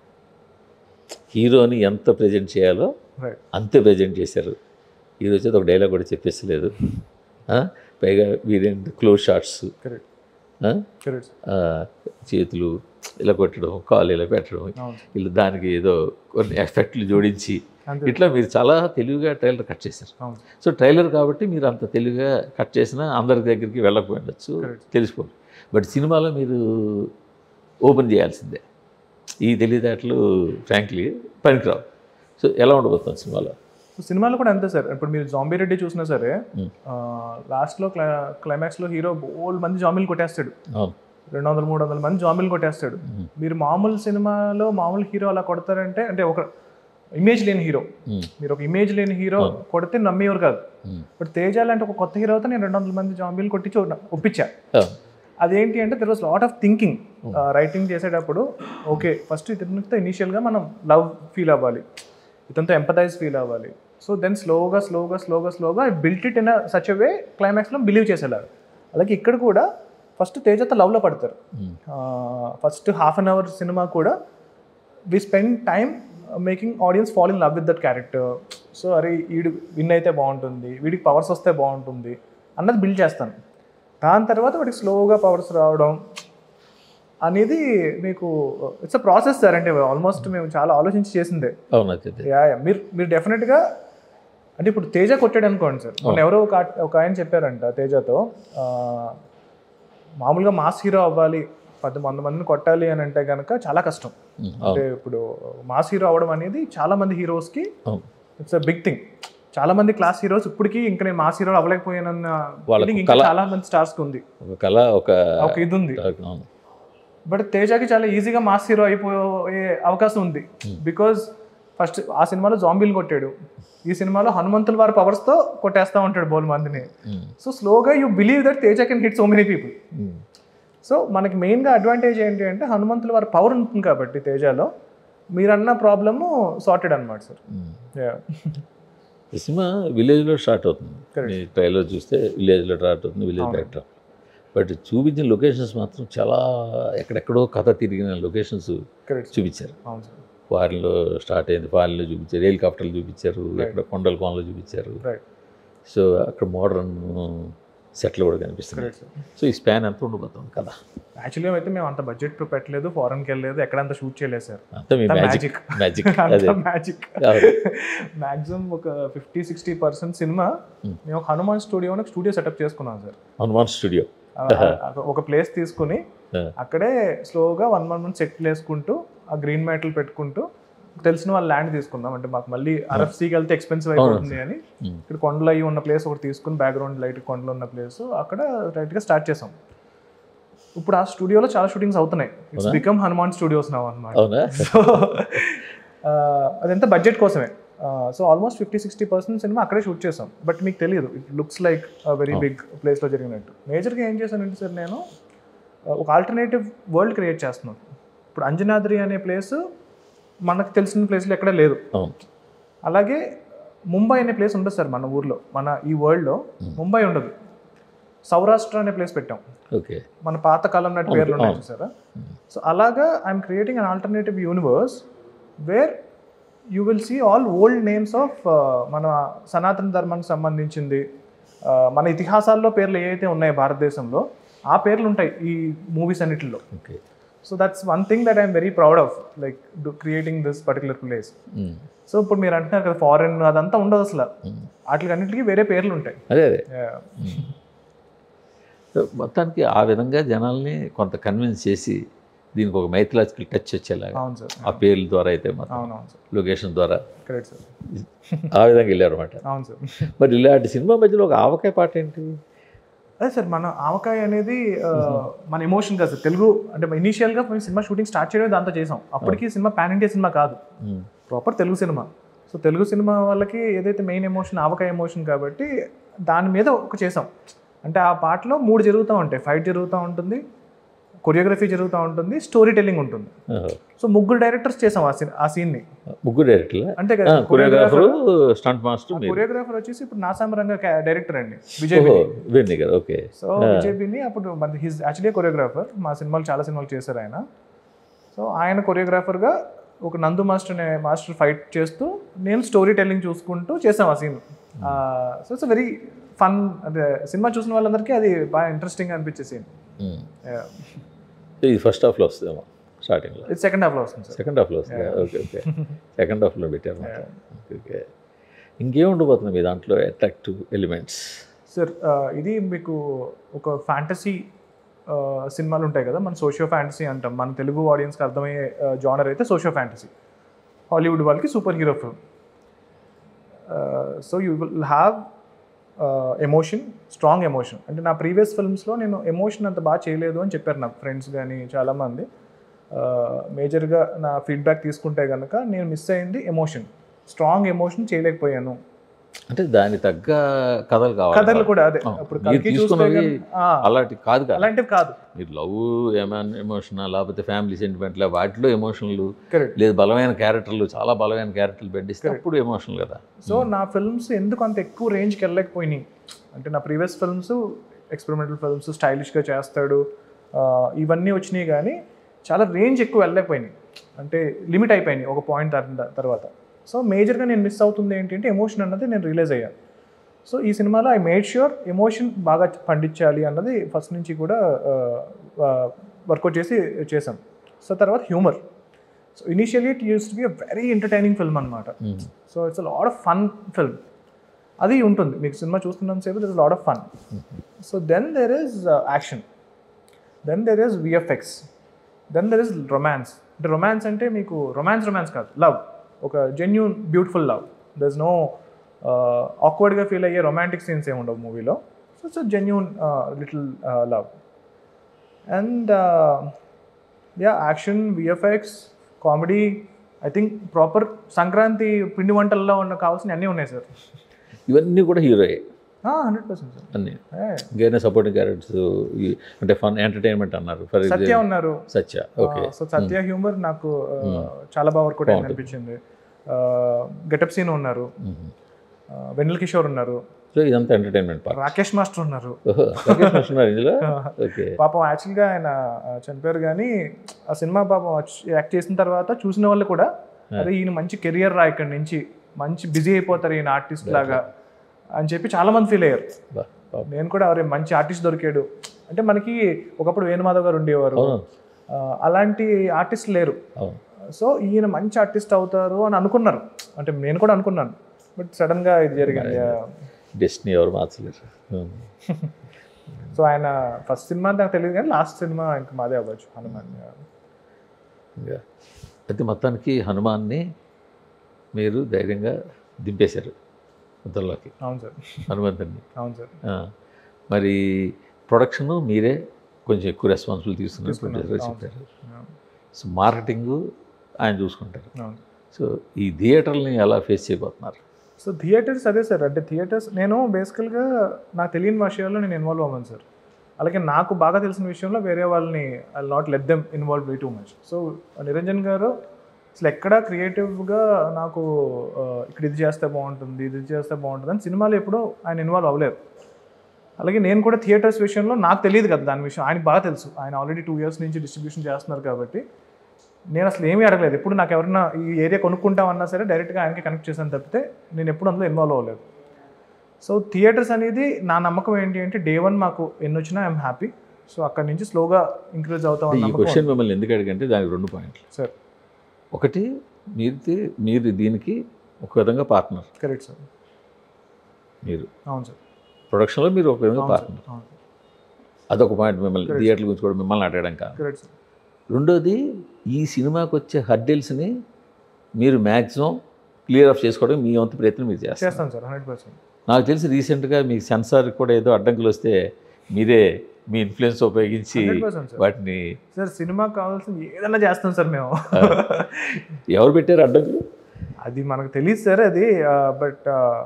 [SPEAKER 1] హీరోని ఎంత ప్రజెంట్ చేయాలో
[SPEAKER 2] రైట్
[SPEAKER 1] అంతే ప్రజెంట్ చేశారు హీరో వచ్చేది ఒక డైలాగ్ కూడా చెప్పేసలేదు ఆ? పైగా వీరేంటి క్లోజ్ షాట్స్
[SPEAKER 2] కరెక్ట్
[SPEAKER 1] ఆ?
[SPEAKER 2] కరెక్ట్
[SPEAKER 1] ఆ, చేతులు ఇలా కొట్టడం కాలు ఇలా పెట్టడం
[SPEAKER 2] అవును
[SPEAKER 1] వీళ్ళు దానికి ఏదో కొన్ని ఎఫెక్ట్లు జోడించి
[SPEAKER 2] అంతే
[SPEAKER 1] ఇట్లా మీరు చాలా తెలివిగా ట్రైలర్ కట్ చేశారు
[SPEAKER 2] అవును
[SPEAKER 1] సో ట్రైలర్ కాబట్టి మీరు అంత తెలివిగా కట్ చేసినా అందరి దగ్గరికి వెళ్ళకపోయిండొచ్చు
[SPEAKER 2] Correct.
[SPEAKER 1] తెలిసిపోదు బట్ సినిమాలో మీరు ఓపెన్ చేయాల్సిందే ఈ తెలివితేటలు ఫ్రాంక్లీ పనికిరావు సో ఎలా ఉండబోతుంది సినిమాలో
[SPEAKER 2] సో సినిమాలో కూడా అంతే సార్ ఇప్పుడు మీరు జాంబీ రెడ్డి చూసినా సరే
[SPEAKER 1] Hmm.
[SPEAKER 2] లాస్ట్లో క్లై క్లైమాక్స్లో హీరో బోల్ మంది జాంబీలు కొట్టేస్తాడు
[SPEAKER 1] అవును
[SPEAKER 2] రెండు వందల మూడు వందల మంది జాంబీలు కొట్టేస్తాడు
[SPEAKER 1] Hmm.
[SPEAKER 2] మీరు మామూలు సినిమాలో మామూలు హీరో అలా కొడతారంటే అంటే ఒక ఇమేజ్ లేని హీరో
[SPEAKER 1] ఉమ్,
[SPEAKER 2] మీరు ఒక ఇమేజ్ లేని హీరో కొడితే నమ్మేవారు కాదు
[SPEAKER 1] ఉమ్,
[SPEAKER 2] బట్ తేజ లాంటి ఒక కొత్త హీరో అయితే నేను రెండు వందల మంది జాంబీలు కొట్టించి ఒక- ఒప్పించా
[SPEAKER 1] అవును.
[SPEAKER 2] అదేంటి అంటే there was lot of thinking writing చేసేటప్పుడు ఓకే ఫస్ట్ ఇతనితో ఇనీషియల్గా మనం లవ్ ఫీల్ అవ్వాలి ఇతనితో ఎంపథైజ్ ఫీల్ అవ్వాలి సో దెన్ స్లోగా స్లోగా స్లోగా స్లోగా I built it in such way క్లైమాక్స్లో బిలీవ్ చేసేలాగా అలాగే ఇక్కడ కూడా ఫస్ట్ తేజతో లవ్లో పడతారు
[SPEAKER 1] ఉమ్,
[SPEAKER 2] first half an hour cinema కూడా we spend time making audience fall in love with that character so అరే వీడు విన్ అయితే బాగుంటుంది వీడికి పవర్స్ వస్తే బాగుంటుంది అన్నది బిల్డ్ చేస్తాను దాని తర్వాత వాడికి స్లోగా పవర్స్ రావడం అనేది మీకు ఇట్స్ అ ప్రాసెస్ సార్ అంటే ఆల్మోస్ట్ మేము చాలా ఆలోచించి చేసిందే
[SPEAKER 1] అవును అదే అదే.
[SPEAKER 2] Yeah yeah. మీరు మీరు డెఫినెట్గా అంటే ఇప్పుడు తేజ కొట్టాడు అనుకోండి సార్ మొన్న ఎవరో ఒక ఆర్ట్- ఒక ఆయన చెప్పారంట తేజతో ఆ, మామూలుగా మాస్ హీరో అవ్వాలి పది వంద మందిని కొట్టాలి అని అంటే కనుక చాలా కష్టం
[SPEAKER 1] ఉమ్,
[SPEAKER 2] అంటే
[SPEAKER 1] అవును
[SPEAKER 2] ఇప్పుడు మాస్ హీరో అవ్వడం అనేది చాలా మంది హీరోస్కి
[SPEAKER 1] అవును
[SPEAKER 2] ఇట్స్ అ బిగ్ థింగ్ చాలా మంది క్లాస్ హీరోస్ ఇప్పటికీ ఇంకా నేను మాస్ హీరో అవ్వలేకపోయానన్న
[SPEAKER 1] వాళ్ళకు
[SPEAKER 2] feeling ఇంకా
[SPEAKER 1] కల-
[SPEAKER 2] చాలా మంది స్టార్స్ కి ఉంది
[SPEAKER 1] ఒక కళ ఒక
[SPEAKER 2] ఒక ఇది ఉంది
[SPEAKER 1] అవును.
[SPEAKER 2] బట్ తేజాకి చాలా ఈజీగా మాస్ హీరో అయిపోయే అవకాశం ఉంది బికాజ్ ఫస్ట్ ఆ సినిమాలో జాంబీలు కొట్టాడు ఈ సినిమాలో హనుమంతుల వారి పవర్స్ తో కొట్టేస్తా ఉంటాడు బోల్ మందిని
[SPEAKER 1] ఉమ్.
[SPEAKER 2] సో స్లోగా you believe that Teja can hit so many people
[SPEAKER 1] um.
[SPEAKER 2] So మనకి మెయిన్గా అడ్వాంటేజ్ ఏంటి అంటే హనుమంతుల వారి పవర్ ఉంటుంది కాబట్టి తేజాలో మీరన్న ప్రాబ్లము సార్టెడ్ అనమాట సార్
[SPEAKER 1] ఉమ్. ఈ సినిమా విలేజ్లో స్టార్ట్ అవుతుంది
[SPEAKER 2] Correct.
[SPEAKER 1] మీ ట్రైలర్ చూస్తే విలేజ్లో స్టార్ట్ అవుతుంది విలేజ్ బ్యాక్డ్రాప్ బట్ చూపించిన లొకేషన్స్ మాత్రం చాలా ఎక్కడెక్కడో కథ తిరిగిన లొకేషన్స్
[SPEAKER 2] కరెక్ట్
[SPEAKER 1] చూపించారు
[SPEAKER 2] అవును సార్
[SPEAKER 1] ఫారిన్లో స్టార్ట్ అయింది ఫారిన్లో చూపించారు హెలికాప్టర్లు చూపించారు ఎక్కడ కొండల కోనలో చూపించారు
[SPEAKER 2] రైట్
[SPEAKER 1] సో అక్కడ మోడర్న్ సెట్లు కూడా కనిపిస్తుంది
[SPEAKER 2] కరెక్ట్ సార్
[SPEAKER 1] సో ఈ స్పాన్ ఎంత ఉండిపోతుంది కదా
[SPEAKER 2] యాక్చువల్లీ అయితే మేము అంత బడ్జెట్ పెట్టలేదు ఫారెన్కి వెళ్ళలేదు ఎక్కడంతా షూట్ చేయలేదు సార్
[SPEAKER 1] అంతా మీ
[SPEAKER 2] అంతా
[SPEAKER 1] మ్యాజిక్ మ్యాజిక్ అదే
[SPEAKER 2] మ్యాజిక్
[SPEAKER 1] అవును.
[SPEAKER 2] మాక్సిమం ఒక ఫిఫ్టీ సిక్స్టీ పర్సెంట్ సినిమా మేము ఒక హనుమాన్ స్టూడియో స్టూడియో సెటప్ చేసుకున్నాం సార్
[SPEAKER 1] హనుమాన్ స్టూడియో
[SPEAKER 2] ఆ- ఆ- ఒక ప్లేస్ తీసుకుని
[SPEAKER 1] Yeah.
[SPEAKER 2] అక్కడే స్లోగా వన్ వన్ మంత్ సెటిల్ వేసుకుంటూ ఆ గ్రీన్ మ్యాట్లు పెట్టుకుంటూ తెలిసిన వాళ్ళ ల్యాండ్ తీసుకుందాం అంటే మాకు మళ్ళీ అరఫ్సీకి వెళ్తే ఎక్స్పెన్సివ్ అయిపోతుంది అని
[SPEAKER 1] Hmm.
[SPEAKER 2] ఇక్కడ కొండలు అయ్యి ఉన్న ప్లేస్ ఒకటి తీసుకుని బ్యాక్గ్రౌండ్ లైట్ కొండలు ఉన్న ప్లేస్ అక్కడ రైట్గా స్టార్ట్ చేసాం ఇప్పుడు ఆ స్టూడియోలో చాలా షూటింగ్స్ అవుతున్నాయి it's become Hanuman studios now అనమాట
[SPEAKER 1] అవునా
[SPEAKER 2] సో అదంతా బడ్జెట్ కోసమే so almost fifty sixty percent cinema అక్కడే షూట్ చేసాం బట్ మీకు తెలియదు it looks like very big ప్లేస్లో జరిగినట్టు మేజర్గా ఏం చేశానంటే సార్ నేను uh, ఒక ఆల్టర్నేటివ్ వరల్డ్ క్రియేట్ చేస్తున్నాను ఇప్పుడు అంజనాద్రి అనే ప్లేస్ మనకు తెలిసిన ప్లేస్లో ఎక్కడ లేదు
[SPEAKER 1] అవును
[SPEAKER 2] అలాగే ముంబై అనే ప్లేస్ ఉండదు సార్ మన ఊర్లో మన ఈ వరల్డ్లో ముంబై ఉండదు సౌరాష్ట్ర అనే ప్లేస్ పెట్టాం
[SPEAKER 1] ఓకే
[SPEAKER 2] మన పాత కాలం నాటి పేర్లు ఉన్నాయి చూసారా సో అలాగా I'm creating an alternative universe where you will see all old names of మన సనాతన ధర్మానికి సంబంధించింది uh, మన ఇతిహాసాల్లో పేర్లు ఏవైతే ఉన్నాయో భారతదేశంలో ఆ పేర్లు ఉంటాయి ఈ మూవీస్ అన్నిటిలో
[SPEAKER 1] okay
[SPEAKER 2] so that's one thing that I'm very proud of like creating this particular place so ఇప్పుడు మీరు అంటున్నారు కదా ఫారెన్ అదంతా ఉండదు అసలు వాటికి అన్నిటికీ వేరే పేర్లు ఉంటాయి
[SPEAKER 1] అదే అదే
[SPEAKER 2] Yeah.
[SPEAKER 1] సో మొత్తానికి ఆ విధంగా జనాల్ని కొంత కన్విన్స్ చేసి దీనికి ఒక మైథలాజికల్ టచ్ వచ్చేలాగా
[SPEAKER 2] అవును సార్
[SPEAKER 1] ఆ పేర్ల ద్వారా అయితే మొత్తం
[SPEAKER 2] అవును అవును సార్
[SPEAKER 1] లొకేషన్ ద్వారా
[SPEAKER 2] కరెక్ట్ సార్
[SPEAKER 1] ఆ విధంగా వెళ్ళారు అనమాట
[SPEAKER 2] అవును సార్
[SPEAKER 1] మరి ఇలాంటి సినిమా మధ్యలో ఒక ఆవకాయ పాట ఏంటి
[SPEAKER 2] అదే సార్ మన ఆవకాయ అనేది ఆ, మన ఎమోషన్ కాదు సార్ తెలుగు అంటే ఇనీషియల్గా మేము సినిమా షూటింగ్ స్టార్ట్ చేయడం దాంతో చేసాం అప్పటికి సినిమా పాన్ ఇండియా సినిమా కాదు
[SPEAKER 1] ఉమ్.
[SPEAKER 2] Proper Telugu cinema so Telugu cinema వాళ్ళకి ఏదైతే మెయిన్ ఎమోషన్ ఆవకాయ ఎమోషన్ కాబట్టి దాని మీద ఒక చేసాం అంటే ఆ పాటలో మూడు జరుగుతూ ఉంటాయి ఫైట్ జరుగుతూ ఉంటుంది కొరియోగ్రఫీ జరుగుతూ ఉంటుంది స్టోరీ టెల్లింగ్ ఉంటుంది
[SPEAKER 1] ఓహో.
[SPEAKER 2] సో ముగ్గురు డైరెక్టర్స్ చేసాం ఆ సీన్ ఆ సీన్ని
[SPEAKER 1] ముగ్గురు డైరెక్టర్లా
[SPEAKER 2] అంతే కదా
[SPEAKER 1] కొరియోగ్రాఫరు స్టంట్ మాస్టర్ మీరు
[SPEAKER 2] కొరియోగ్రాఫర్ వచ్చేసి ఇప్పుడు నాసామరంగ డైరెక్టర్ అండి విజయ్
[SPEAKER 1] ఓహో
[SPEAKER 2] విని.
[SPEAKER 1] విన్నీ కదా ఓకే
[SPEAKER 2] సో విజయ్ బిన్ని అప్పుడు మన హిజ్ యాక్చువల్లీ కొరియోగ్రాఫర్ మా సినిమాలు చాలా సినిమాలు చేశారు ఆయన సో ఆయన కొరియోగ్రాఫర్గా ఒక నందు మాస్టర్ అనే మాస్టర్ ఫైట్ చేస్తూ నేను స్టోరీ టెల్లింగ్ చూసుకుంటూ చేసాం ఆ scene so it's very fun అదే సినిమా చూసిన వాళ్ళందరికీ అది బాగా ఇంట్రెస్టింగ్ అనిపించే సీన్
[SPEAKER 1] ఉమ్. ఇది ఫస్ట్ హాఫ్లో వస్తుందేమో స్టార్టింగ్లో
[SPEAKER 2] ఇది సెకండ్ హాఫ్లో వస్తుంది సార్
[SPEAKER 1] సెకండ్ హాఫ్లో వస్తుంది ఓకే ఓకే సెకండ్ హాఫ్లో పెట్టారు అన్నమాట. ఓకే ఓకే ఇంకేం ఉండబోతుంది మీ దాంట్లో అట్రాక్టివ్ ఎలిమెంట్స్
[SPEAKER 2] సార్ ఇది మీకు ఒక ఫ్యాంటసీ సినిమాలు ఉంటాయి కదా మన సోషియో ఫ్యాంటసీ అంటాం మన తెలుగు ఆడియన్స్కి అర్థమయ్యే జానర్ అయితే సోషియో ఫ్యాంటసీ హాలీవుడ్ వాళ్ళకి super hero film so you will have emotion strong emotion అంటే నా ప్రీవియస్ ఫిల్మ్స్లో నేను ఎమోషన్ అంత బాగా చేయలేదు అని చెప్పారు నా ఫ్రెండ్స్ కానీ చాలామంది మేజర్గా నా ఫీడ్బ్యాక్ తీసుకుంటే కనుక నేను మిస్ అయింది ఎమోషన్ స్ట్రాంగ్ ఎమోషన్ చేయలేకపోయాను
[SPEAKER 1] అంటే దాని తగ్గ కథలు కావాలి
[SPEAKER 2] కథలు కూడా అదే
[SPEAKER 1] ఆ,
[SPEAKER 2] ఇప్పుడు
[SPEAKER 1] మీరు
[SPEAKER 2] కల్కి చూస్తే
[SPEAKER 1] తీసుకున్నవి
[SPEAKER 2] గనుక- ఆ,
[SPEAKER 1] అలాంటి కాదు కదా
[SPEAKER 2] అలాంటివి కాదు
[SPEAKER 1] మీరు లవ్ ఎమోషన్ లేకపోతే ఫ్యామిలీ సెంటిమెంట్లా వాటిలో ఎమోషన్లు
[SPEAKER 2] కరెక్ట్
[SPEAKER 1] లేదు బలమైన క్యారెక్టర్లు చాలా బలమైన క్యారెక్టర్లు పెట్టిస్తే అప్పుడు ఎమోషనల్ కదా
[SPEAKER 2] సో నా ఫిల్మ్స్ ఎందుకు అంత ఎక్కువ రేంజ్కి వెళ్ళలేకపోయినాయి అంటే నా ప్రీవియస్ ఫిల్మ్స్ ఎక్స్పెరిమెంటల్ ఫిల్మ్స్ స్టైలిష్గా చేస్తాడు ఆ, ఇవన్నీ వచ్చినాయి కానీ చాలా రేంజ్ ఎక్కువ వెళ్ళలేకపోయినాయి అంటే లిమిట్ అయిపోయినాయి ఒక పాయింట్ తర్వాత సో మేజర్గా నేను మిస్ అవుతుంది ఏంటంటే ఎమోషన్ అన్నది నేను రియలైజ్ అయ్యాను సో ఈ సినిమాలో ఐ మేడ్ ష్యూర్ ఎమోషన్ బాగా పండించాలి అన్నది ఫస్ట్ నుంచి కూడా వర్కౌట్ చేసి చేసాం సో తర్వాత humour so initially it used to be a very entertaining film అనమాట
[SPEAKER 1] మ్మ్.
[SPEAKER 2] So it's lot of fun film అది ఉంటుంది మీకు సినిమా చూస్తున్నంత సేపు there is lot of fun so then there is action then there is VFX then there is romance అంటే romance అంటే మీకు రొమాన్స్ రొమాన్స్ కాదు లవ్ ఒక genuine beautiful love there is no ఆక్వర్డ్గా ఫీల్ అయ్యే రొమాంటిక్ సీన్స్ ఏమి ఉండవు మూవీలో so it's genuine little love and yeah action VFX comedy I think proper Sankranti పిండి వంటల్లో ఉన్న కావాల్సిన అన్నీ ఉన్నాయి సార్
[SPEAKER 1] ఇవన్నీ కూడా హీరోయే
[SPEAKER 2] హండ్రెడ్ పర్సెంట్ సార్
[SPEAKER 1] అన్ని ఇంకైనా సపోర్టింగ్ క్యారెక్టర్స్ అంటే ఫన్ ఎంటర్టైన్మెంట్ అన్నారు ఫర్
[SPEAKER 2] సత్య ఉన్నారు
[SPEAKER 1] Satya okay
[SPEAKER 2] so Satya humour నాకు uh, చాలా బాగా వర్కౌట్ అయింది అనిపించింది గెటప్ సీన్ ఉన్నారు uh, వెన్నెల కిషోర్ ఉన్నారు
[SPEAKER 1] సో ఇదంతా ఎంటర్టైన్మెంట్ పార్ట్
[SPEAKER 2] రాకేష్ మాస్టర్ ఉన్నారు
[SPEAKER 1] ఓహో రాకేష్ మాస్టర్ ఉన్నారు ఇందులో ఓకే
[SPEAKER 2] పాపం యాక్చువల్గా ఆయన uh, చనిపోయారు కానీ ఆ సినిమా పాపం యాక్ట్ చేసిన తర్వాత చూసిన వాళ్ళు కూడా అరే ఈయన మంచి కెరియర్ రా ఇక్కడి నుంచి మంచి బిజీ అయిపోతారు ఈయన ఆర్టిస్ట్ లాగా అని చెప్పి చాలా మంది ఫీల్ అయ్యారు
[SPEAKER 1] బా పాపం.
[SPEAKER 2] నేను కూడా అరే మంచి ఆర్టిస్ట్ దొరికాడు అంటే మనకి ఒకప్పుడు వేణుమాధవ్ గారు ఉండేవారు
[SPEAKER 1] అవును
[SPEAKER 2] ఆ, అలాంటి ఆర్టిస్ట్ లేరు
[SPEAKER 1] అవును
[SPEAKER 2] సో ఈయన మంచి ఆర్టిస్ట్ అవుతారు అని అనుకున్నారు అంటే నేను కూడా అనుకున్నాను బట్ సడన్ గా ఇది జరిగింది
[SPEAKER 1] డెస్టినీ ఎవరు మార్చలేరు
[SPEAKER 2] సో ఆయన ఫస్ట్ సినిమా నాకు తెలియదు కానీ లాస్ట్ సినిమా ఇంకా మాదే అవ్వచ్చు హనుమాన్
[SPEAKER 1] ఇంకా అయితే మొత్తానికి హనుమాన్ని మీరు ధైర్యంగా దింపేశారు మొత్తంలోకి
[SPEAKER 2] అవును సార్
[SPEAKER 1] హనుమంతుడిని
[SPEAKER 2] అవును సార్
[SPEAKER 1] ఆ, మరి ప్రొడక్షన్ మీరే కొంచెం ఎక్కువ రెస్పాన్సిబిలిటీ తీసుకున్నారు
[SPEAKER 2] తీసుకున్నాను.
[SPEAKER 1] ప్రొడ్యూసర్
[SPEAKER 2] అవును.
[SPEAKER 1] చెప్పారు సో మార్కెటింగ్ ఆయన చూసుకుంటారు
[SPEAKER 2] అవును
[SPEAKER 1] సో ఈ థియేటర్ని ఎలా ఫేస్ చేయబోతున్నారు
[SPEAKER 2] సో థియేటర్స్ అదే సార్ అంటే థియేటర్స్ నేను బేసికల్గా నాకు తెలియని విషయాల్లో నేను ఇన్వాల్వ్ అవ్వను సార్ అలాగే నాకు బాగా తెలిసిన విషయంలో వేరే వాళ్ళని I not let them involve way too much so Niranjan garu అసలు ఎక్కడ క్రియేటివ్గా నాకు ఆ, ఇక్కడ ఇది చేస్తే బాగుంటుంది ఇది చేస్తే బాగుంటుంది అని సినిమాలో ఎప్పుడూ ఆయన ఇన్వాల్వ్ అవ్వలేదు అలాగే నేను కూడా థియేటర్స్ విషయంలో నాకు తెలియదు కదా దాని విషయం ఆయనకి బాగా తెలుసు ఆయన ఆల్రెడీ టూ ఇయర్స్ నుంచి డిస్ట్రిబ్యూషన్ చేస్తున్నారు కాబట్టి నేను అసలు ఏమీ అడగలేదు ఎప్పుడు నాకు ఎవరైనా ఈ ఏరియా కొనుక్కుంటామన్నా సరే డైరెక్ట్గా ఆయనకి కనెక్ట్ చేశాను తప్పితే నేను ఎప్పుడు అందులో ఇన్వాల్వ్ అవ్వలేదు సో థియేటర్స్ అనేది నా నమ్మకం ఏంటి అంటే డే వన్ మాకు ఎన్ని వచ్చినా ఐఎమ్ హ్యాపీ సో అక్కడ నుంచి స్లోగా ఇంక్రీజ్ అవుతాం
[SPEAKER 1] ఈ
[SPEAKER 2] నమ్మకం
[SPEAKER 1] క్వశ్చన్ మిమ్మల్ని ఎందుకు అడిగంటే దానికి రెండు పాయింట్లు
[SPEAKER 2] సార్
[SPEAKER 1] ఒకటి మీరు మీరు దీనికి ఒక విధంగా పార్ట్నర్
[SPEAKER 2] కరెక్ట్ సార్
[SPEAKER 1] మీరు
[SPEAKER 2] అవును సార్
[SPEAKER 1] ప్రొడక్షన్లో మీరు ఒక విధంగా
[SPEAKER 2] అవును సార్
[SPEAKER 1] పార్ట్నర్
[SPEAKER 2] అవును
[SPEAKER 1] అదొక పాయింట్ మిమ్మల్ని థియేటర్ల గురించి కూడా మిమ్మల్ని అడగడం కాదు
[SPEAKER 2] కరెక్ట్ సార్
[SPEAKER 1] రెండోది ఈ సినిమాకి వచ్చే హర్డిల్స్ని మీరు మ్యాక్సిమం క్లియర్ ఆఫ్ చేసుకోవడం మీ వంతు ప్రయత్నం మీరు చేస్తారు
[SPEAKER 2] చేస్తాను సార్ హండ్రెడ్ పర్సెంట్
[SPEAKER 1] నాకు తెలిసి రీసెంట్గా మీకు సెన్సార్ కూడా ఏదో అడ్డంకులు వస్తే మీరే మీ ఇన్ఫ్లుయెన్స్ ఉపయోగించి
[SPEAKER 2] హండ్రెడ్ పర్సెంట్ సార్
[SPEAKER 1] వాటిని
[SPEAKER 2] సార్ సినిమాకి కావాల్సింది ఏదైనా చేస్తాం సార్ మేము
[SPEAKER 1] ఎవరు పెట్టారు అడ్డంకులు
[SPEAKER 2] అది మనకు తెలియదు సార్ అది బట్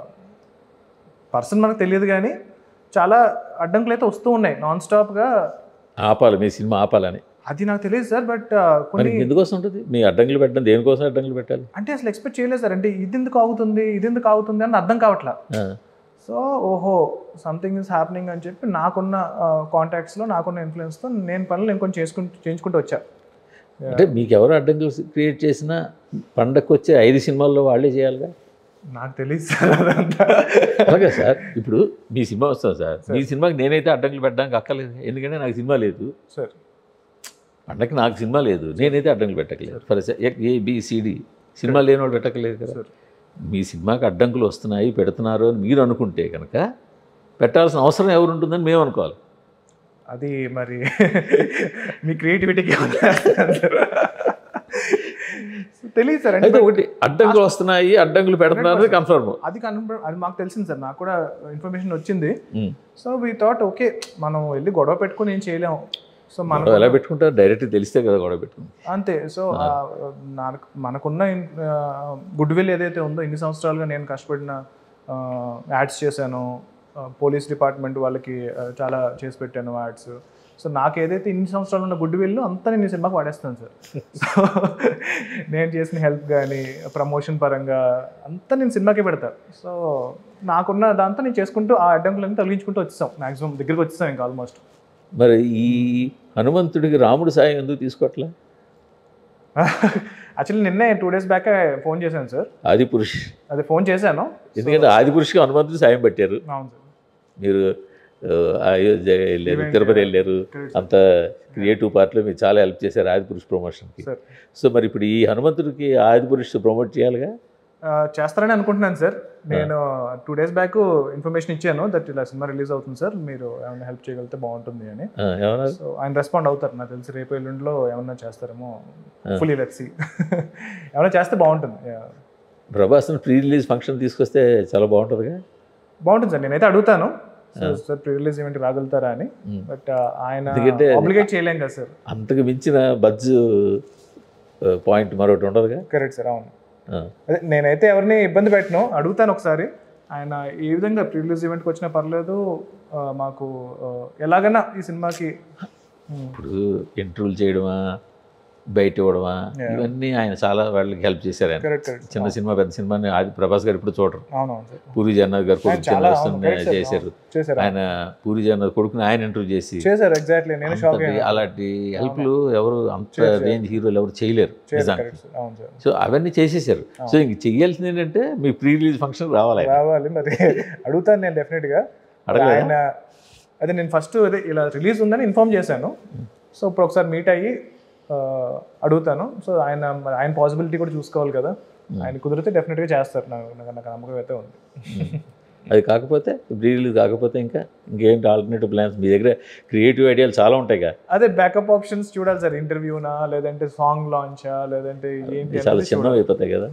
[SPEAKER 2] పర్సన్ మనకు తెలియదు కానీ చాలా అడ్డంకులు అయితే వస్తూ ఉన్నాయి నాన్ స్టాప్గా
[SPEAKER 1] ఆపాలి మీ సినిమా ఆపాలని
[SPEAKER 2] అది నాకు తెలియదు సార్ బట్
[SPEAKER 1] మరి
[SPEAKER 2] కొన్ని
[SPEAKER 1] ఎందుకోసం ఉంటుంది మీ అడ్డంకులు పెట్టడం దేనికోసం అడ్డంకులు పెట్టాలి
[SPEAKER 2] అంటే అసలు ఎక్స్పెక్ట్ చేయలేదు సార్ అంటే ఇది ఎందుకు ఆగుతుంది ఇది ఎందుకు ఆగుతుంది అని అర్థం కావట్లా
[SPEAKER 1] ఆ,
[SPEAKER 2] సో ఓహో సంథింగ్ ఇస్ హ్యాపెనింగ్ అని చెప్పి నాకున్న కాంటాక్ట్స్లో నాకున్న ఇన్ఫ్లుయెన్స్తో నేను పనులు నేను కొంచెం చేసుకుంటూ చేయించుకుంటూ వచ్చా
[SPEAKER 1] అంటే మీకు ఎవరు అడ్డంకులు క్రియేట్ చేసినా పండగకు వచ్చే ఐదు సినిమాల్లో వాళ్ళే చేయాలిగా
[SPEAKER 2] నాకు తెలియదు సార్ అదంతా
[SPEAKER 1] అలాగే సార్ ఇప్పుడు మీ సినిమా వస్తుంది సార్ మీ సినిమాకి నేనైతే అడ్డంకులు పెట్టడానికి అక్కర్లేదు ఎందుకంటే నాకు సినిమా లేదు
[SPEAKER 2] సార్
[SPEAKER 1] పండగకి నాకు సినిమా లేదు నేనైతే అడ్డంకులు పెట్టకలేదు ఫర్ ఏబిసిడి సినిమా లేని వాళ్ళు పెట్టకలేదు కదా
[SPEAKER 2] సార్
[SPEAKER 1] మీ సినిమాకి అడ్డంకులు వస్తున్నాయి పెడుతున్నారు అని మీరు అనుకుంటే కనుక పెట్టాల్సిన అవసరం ఎవరు ఉంటుందని మేము అనుకోవాలి
[SPEAKER 2] అది మరి మీ క్రియేటివిటీకి తెలియదు సార్ అంటే
[SPEAKER 1] అయితే ఒకటి అడ్డంకులు వస్తున్నాయి అడ్డంకులు పెడుతున్నారు కన్ఫర్మ్
[SPEAKER 2] అది కన్ఫర్మ్ అది మాకు తెలిసింది సార్ నాకు కూడా ఇన్ఫర్మేషన్ వచ్చింది సో వీ థాట్ ఓకే మనం వెళ్ళి గొడవ పెట్టుకొని ఏం చేయలేము సో మనం
[SPEAKER 1] ఎలా పెట్టుకుంటారు డైరెక్ట్ తెలిస్తే కదా గొడవ పెట్టుకుంటారు
[SPEAKER 2] అంతే సో ఆ, నాకు మనకున్న గుడ్ విల్ ఏదైతే ఉందో ఇన్ని సంవత్సరాలుగా నేను కష్టపడిన యాడ్స్ చేశాను పోలీస్ డిపార్ట్మెంట్ వాళ్ళకి ఆ, చాలా చేసి పెట్టాను యాడ్స్ సో నాకు ఏదైతే ఇన్ని సంవత్సరాలు ఉన్న గుడ్ విల్ అంతా నేను ఈ సినిమాకి వాడేస్తాను సార్ సో నేను చేసిన హెల్ప్ కానీ ప్రమోషన్ పరంగా అంతా నేను సినిమాకే పెడతాను సో నాకున్న దాంతో నేను చేసుకుంటూ ఆ అడ్డంకులన్నీ తొలగించుకుంటూ వచ్చేసాం మాక్సిమం దగ్గరికి వచ్చేసాం ఇంకా ఆల్మోస్ట్
[SPEAKER 1] మరి ఈ హనుమంతుడికి రాముడు సాయం ఎందుకు తీసుకోవట్లే
[SPEAKER 2] యాక్చువల్లీ నిన్నే టూ డేస్ బ్యాక్ ఫోన్ చేశాను సార్
[SPEAKER 1] ఆది పురుష్
[SPEAKER 2] అదే ఫోన్ చేశాను
[SPEAKER 1] ఎందుకంటే ఆది పురుషుకి హనుమంతుడు సాయం పెట్టారు
[SPEAKER 2] అవును సార్
[SPEAKER 1] మీరు ఆ, అయోధ్య వెళ్ళారు తిరుపతి వెళ్ళారు
[SPEAKER 2] Correct,
[SPEAKER 1] అంత క్రియేటివ్ పార్ట్లో మీరు చాలా హెల్ప్ చేశారు ఆది పురుష్ ప్రమోషన్కి
[SPEAKER 2] సార్
[SPEAKER 1] సో మరి ఇప్పుడు ఈ హనుమంతుడికి ఆది పురుష్ ప్రమోట్ చేయాలిగా
[SPEAKER 2] ఆ, చేస్తారని అనుకుంటున్నాను సార్ నేను టూ డేస్ బ్యాక్ ఇన్ఫర్మేషన్ ఇచ్చాను దట్ ఇలా సినిమా రిలీజ్ అవుతుంది సార్ మీరు ఏమైనా హెల్ప్ చేయగలిగితే బాగుంటుంది అని
[SPEAKER 1] ఆ, ఏమన్నారు
[SPEAKER 2] సో ఆయన రెస్పాండ్ అవుతారు నాకు తెలిసి రేపు ఎల్లుండిలో ఏమన్నా చేస్తారేమో ఫుల్లీ లెట్సి ఏమైనా చేస్తే బాగుంటుంది Yeah.
[SPEAKER 1] ప్రభాస్ని ప్రీ రిలీజ్ ఫంక్షన్ తీసుకొస్తే చాలా బాగుంటుందిగా
[SPEAKER 2] బాగుంటుంది సార్ నేనైతే అడుగుతాను sir sir pre release event రాగలుగుతారా అని
[SPEAKER 1] Hmm.
[SPEAKER 2] బట్ ఆయన
[SPEAKER 1] ఎందుకంటే అది-
[SPEAKER 2] ఆబ్లిగేట్ చేయలేం కదా సార్
[SPEAKER 1] అంతకు మించిన బజ్ పాయింట్ మరొకటి ఉండదుగా
[SPEAKER 2] కరెక్ట్ సార్ అవును
[SPEAKER 1] ఆ.
[SPEAKER 2] అదే నేనైతే ఎవరిని ఇబ్బంది పెట్టను అడుగుతాను ఒకసారి ఆయన ఏ విధంగా ప్రీ రిలీజ్ ఈవెంట్కి వచ్చినా పర్లేదు ఆ, మాకు ఆ, ఎలాగైనా ఈ సినిమాకి
[SPEAKER 1] ఇప్పుడు ఇంటర్వ్యూలు చేయడమా బయట ఇవ్వడమా ఇవన్నీ ఆయన చాలా వాళ్ళకి హెల్ప్ చేశారు ఆయన
[SPEAKER 2] కరెక్ట్ కరెక్ట్
[SPEAKER 1] చిన్న సినిమా పెద్ద సినిమాని ఆది ప్రభాస్ గారు ఇప్పుడు చూడరు
[SPEAKER 2] అవునవును సార్
[SPEAKER 1] పూరి జగన్నాథ్ గారు కొడుకు
[SPEAKER 2] చాలా అవును,
[SPEAKER 1] చిన్న
[SPEAKER 2] correct sir,
[SPEAKER 1] చేశారు
[SPEAKER 2] అవును. చేశారు
[SPEAKER 1] ఆయన పూరి జగన్నాథ్ కొడుకుని ఆయన ఇంటర్వ్యూ చేసి
[SPEAKER 2] చేశారు ఎగ్జాక్ట్లీ నేను షాక్
[SPEAKER 1] అంతటి అలాంటి హెల్ప్లు ఎవరు అంత రేంజ్ హీరోలు ఎవరు చేయలేరు
[SPEAKER 2] చేశారు
[SPEAKER 1] నిజానికి
[SPEAKER 2] కరెక్ట్ సార్ అవును సార్
[SPEAKER 1] సో అవన్నీ చేసేసారు సో ఇంక చెయ్యాల్సింది ఏంటంటే మీ ప్రీ రిలీజ్ ఫంక్షన్ రావాలి ఆయన.
[SPEAKER 2] రావాలి మరి అడుగుతాను నేను డెఫినెట్గా
[SPEAKER 1] అడగలేదా?
[SPEAKER 2] ఆయన అదే నేను ఫస్ట్ అదే ఇలా రిలీజ్ ఉందని ఇన్ఫార్మ్ చేశాను సో ఇప్పుడు ఒకసారి మీట్ అయ్యి ఆ, అడుగుతాను సో ఆయన మరి ఆయన పాసిబిలిటీ కూడా చూసుకోవాలి కదా ఆయన కుదిరితే డెఫినెట్గా చేస్తారు నాకు నాకు నాకు నమ్మకం అయితే ఉంది
[SPEAKER 1] అది కాకపోతే ప్రీ రిలీజ్ కాకపోతే ఇంకా ఇంకేంటి ఆల్టర్నేటివ్ ప్లాన్స్ మీ దగ్గర క్రియేటివ్ ఐడియాలు చాలా ఉంటాయిగా
[SPEAKER 2] అదే బ్యాకప్ ఆప్షన్స్ చూడాలి సార్ ఇంటర్వ్యూనా లేదంటే సాంగ్ లాంచా లేదంటే ఏంటి
[SPEAKER 1] ఇవి చాలా
[SPEAKER 2] అనేది
[SPEAKER 1] చిన్నవి అయిపోతాయి కదా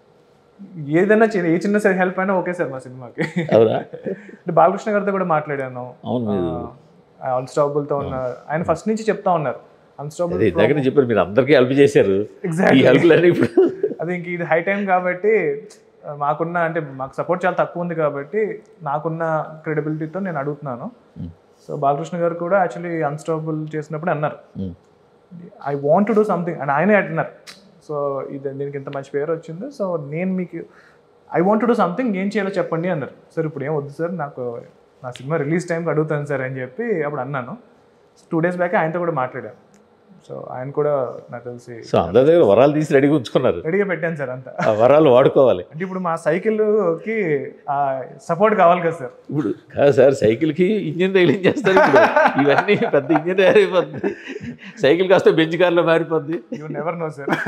[SPEAKER 2] ఏదైనా చిన్న- ఏ చిన్న సరే హెల్ప్ అయినా ఓకే సార్ మా సినిమాకి
[SPEAKER 1] అవునా
[SPEAKER 2] అంటే బాలకృష్ణ గారితో కూడా మాట్లాడాను
[SPEAKER 1] అవును మీరు
[SPEAKER 2] అన్స్టాపుల్ తో ఉన్నారు ఆయన ఫస్ట్ నుంచి చెప్తా ఉన్నారు అన్స్టాపుల్
[SPEAKER 1] అదే దగ్గర చెప్పారు మీరు అందరికీ హెల్ప్ చేశారు ఈ
[SPEAKER 2] ఎగ్జాక్ట్లీ
[SPEAKER 1] హెల్ప్లన్నీ ఇప్పుడు
[SPEAKER 2] అది ఇంక ఇది హై టైం కాబట్టి ఆ, మాకున్న అంటే మాకు సపోర్ట్ చాలా తక్కువ ఉంది కాబట్టి నాకున్న క్రెడిబిలిటీతో నేను అడుగుతున్నాను
[SPEAKER 1] Hmm.
[SPEAKER 2] సో బాలకృష్ణ గారు కూడా యాక్చువల్లీ అన్స్టాపుల్ చేసినప్పుడు అన్నారు
[SPEAKER 1] um.
[SPEAKER 2] I want to do something and ఆయనే అంటున్నారు సో ఇది దీనికి ఇంత మంచి పేరు వచ్చింది సో నేను మీకు I want to do something ఏం చేయాలో చెప్పండి అన్నారు సార్ ఇప్పుడు ఏం వద్దు సార్ నాకు నా సినిమా రిలీజ్ టైంకి అడుగుతాను సార్ అని చెప్పి అప్పుడు అన్నాను టూ డేస్ బ్యాక్ ఆయనతో కూడా మాట్లాడాను సో ఆయన కూడా నాకు తెలిసి
[SPEAKER 1] సో అందరి దగ్గర వరాలు తీసి రెడీగా ఉంచుకున్నారు
[SPEAKER 2] రెడీగా పెట్టాను సార్ అంతా
[SPEAKER 1] ఆ వరాలు వాడుకోవాలి
[SPEAKER 2] అంటే ఇప్పుడు మా సైకిల్కి సపోర్ట్ కావాలి కదా సార్
[SPEAKER 1] ఇప్పుడు కాదు సార్ సైకిల్కి ఇంజిన్ రైలింగ్ చేస్తారు ఇప్పుడు ఇవన్నీ పెద్ద ఇంజిన్ తయారైపోద్ది సైకిల్ కాస్త బెంచ్ కార్లో మారిపోద్ది
[SPEAKER 2] you never know sir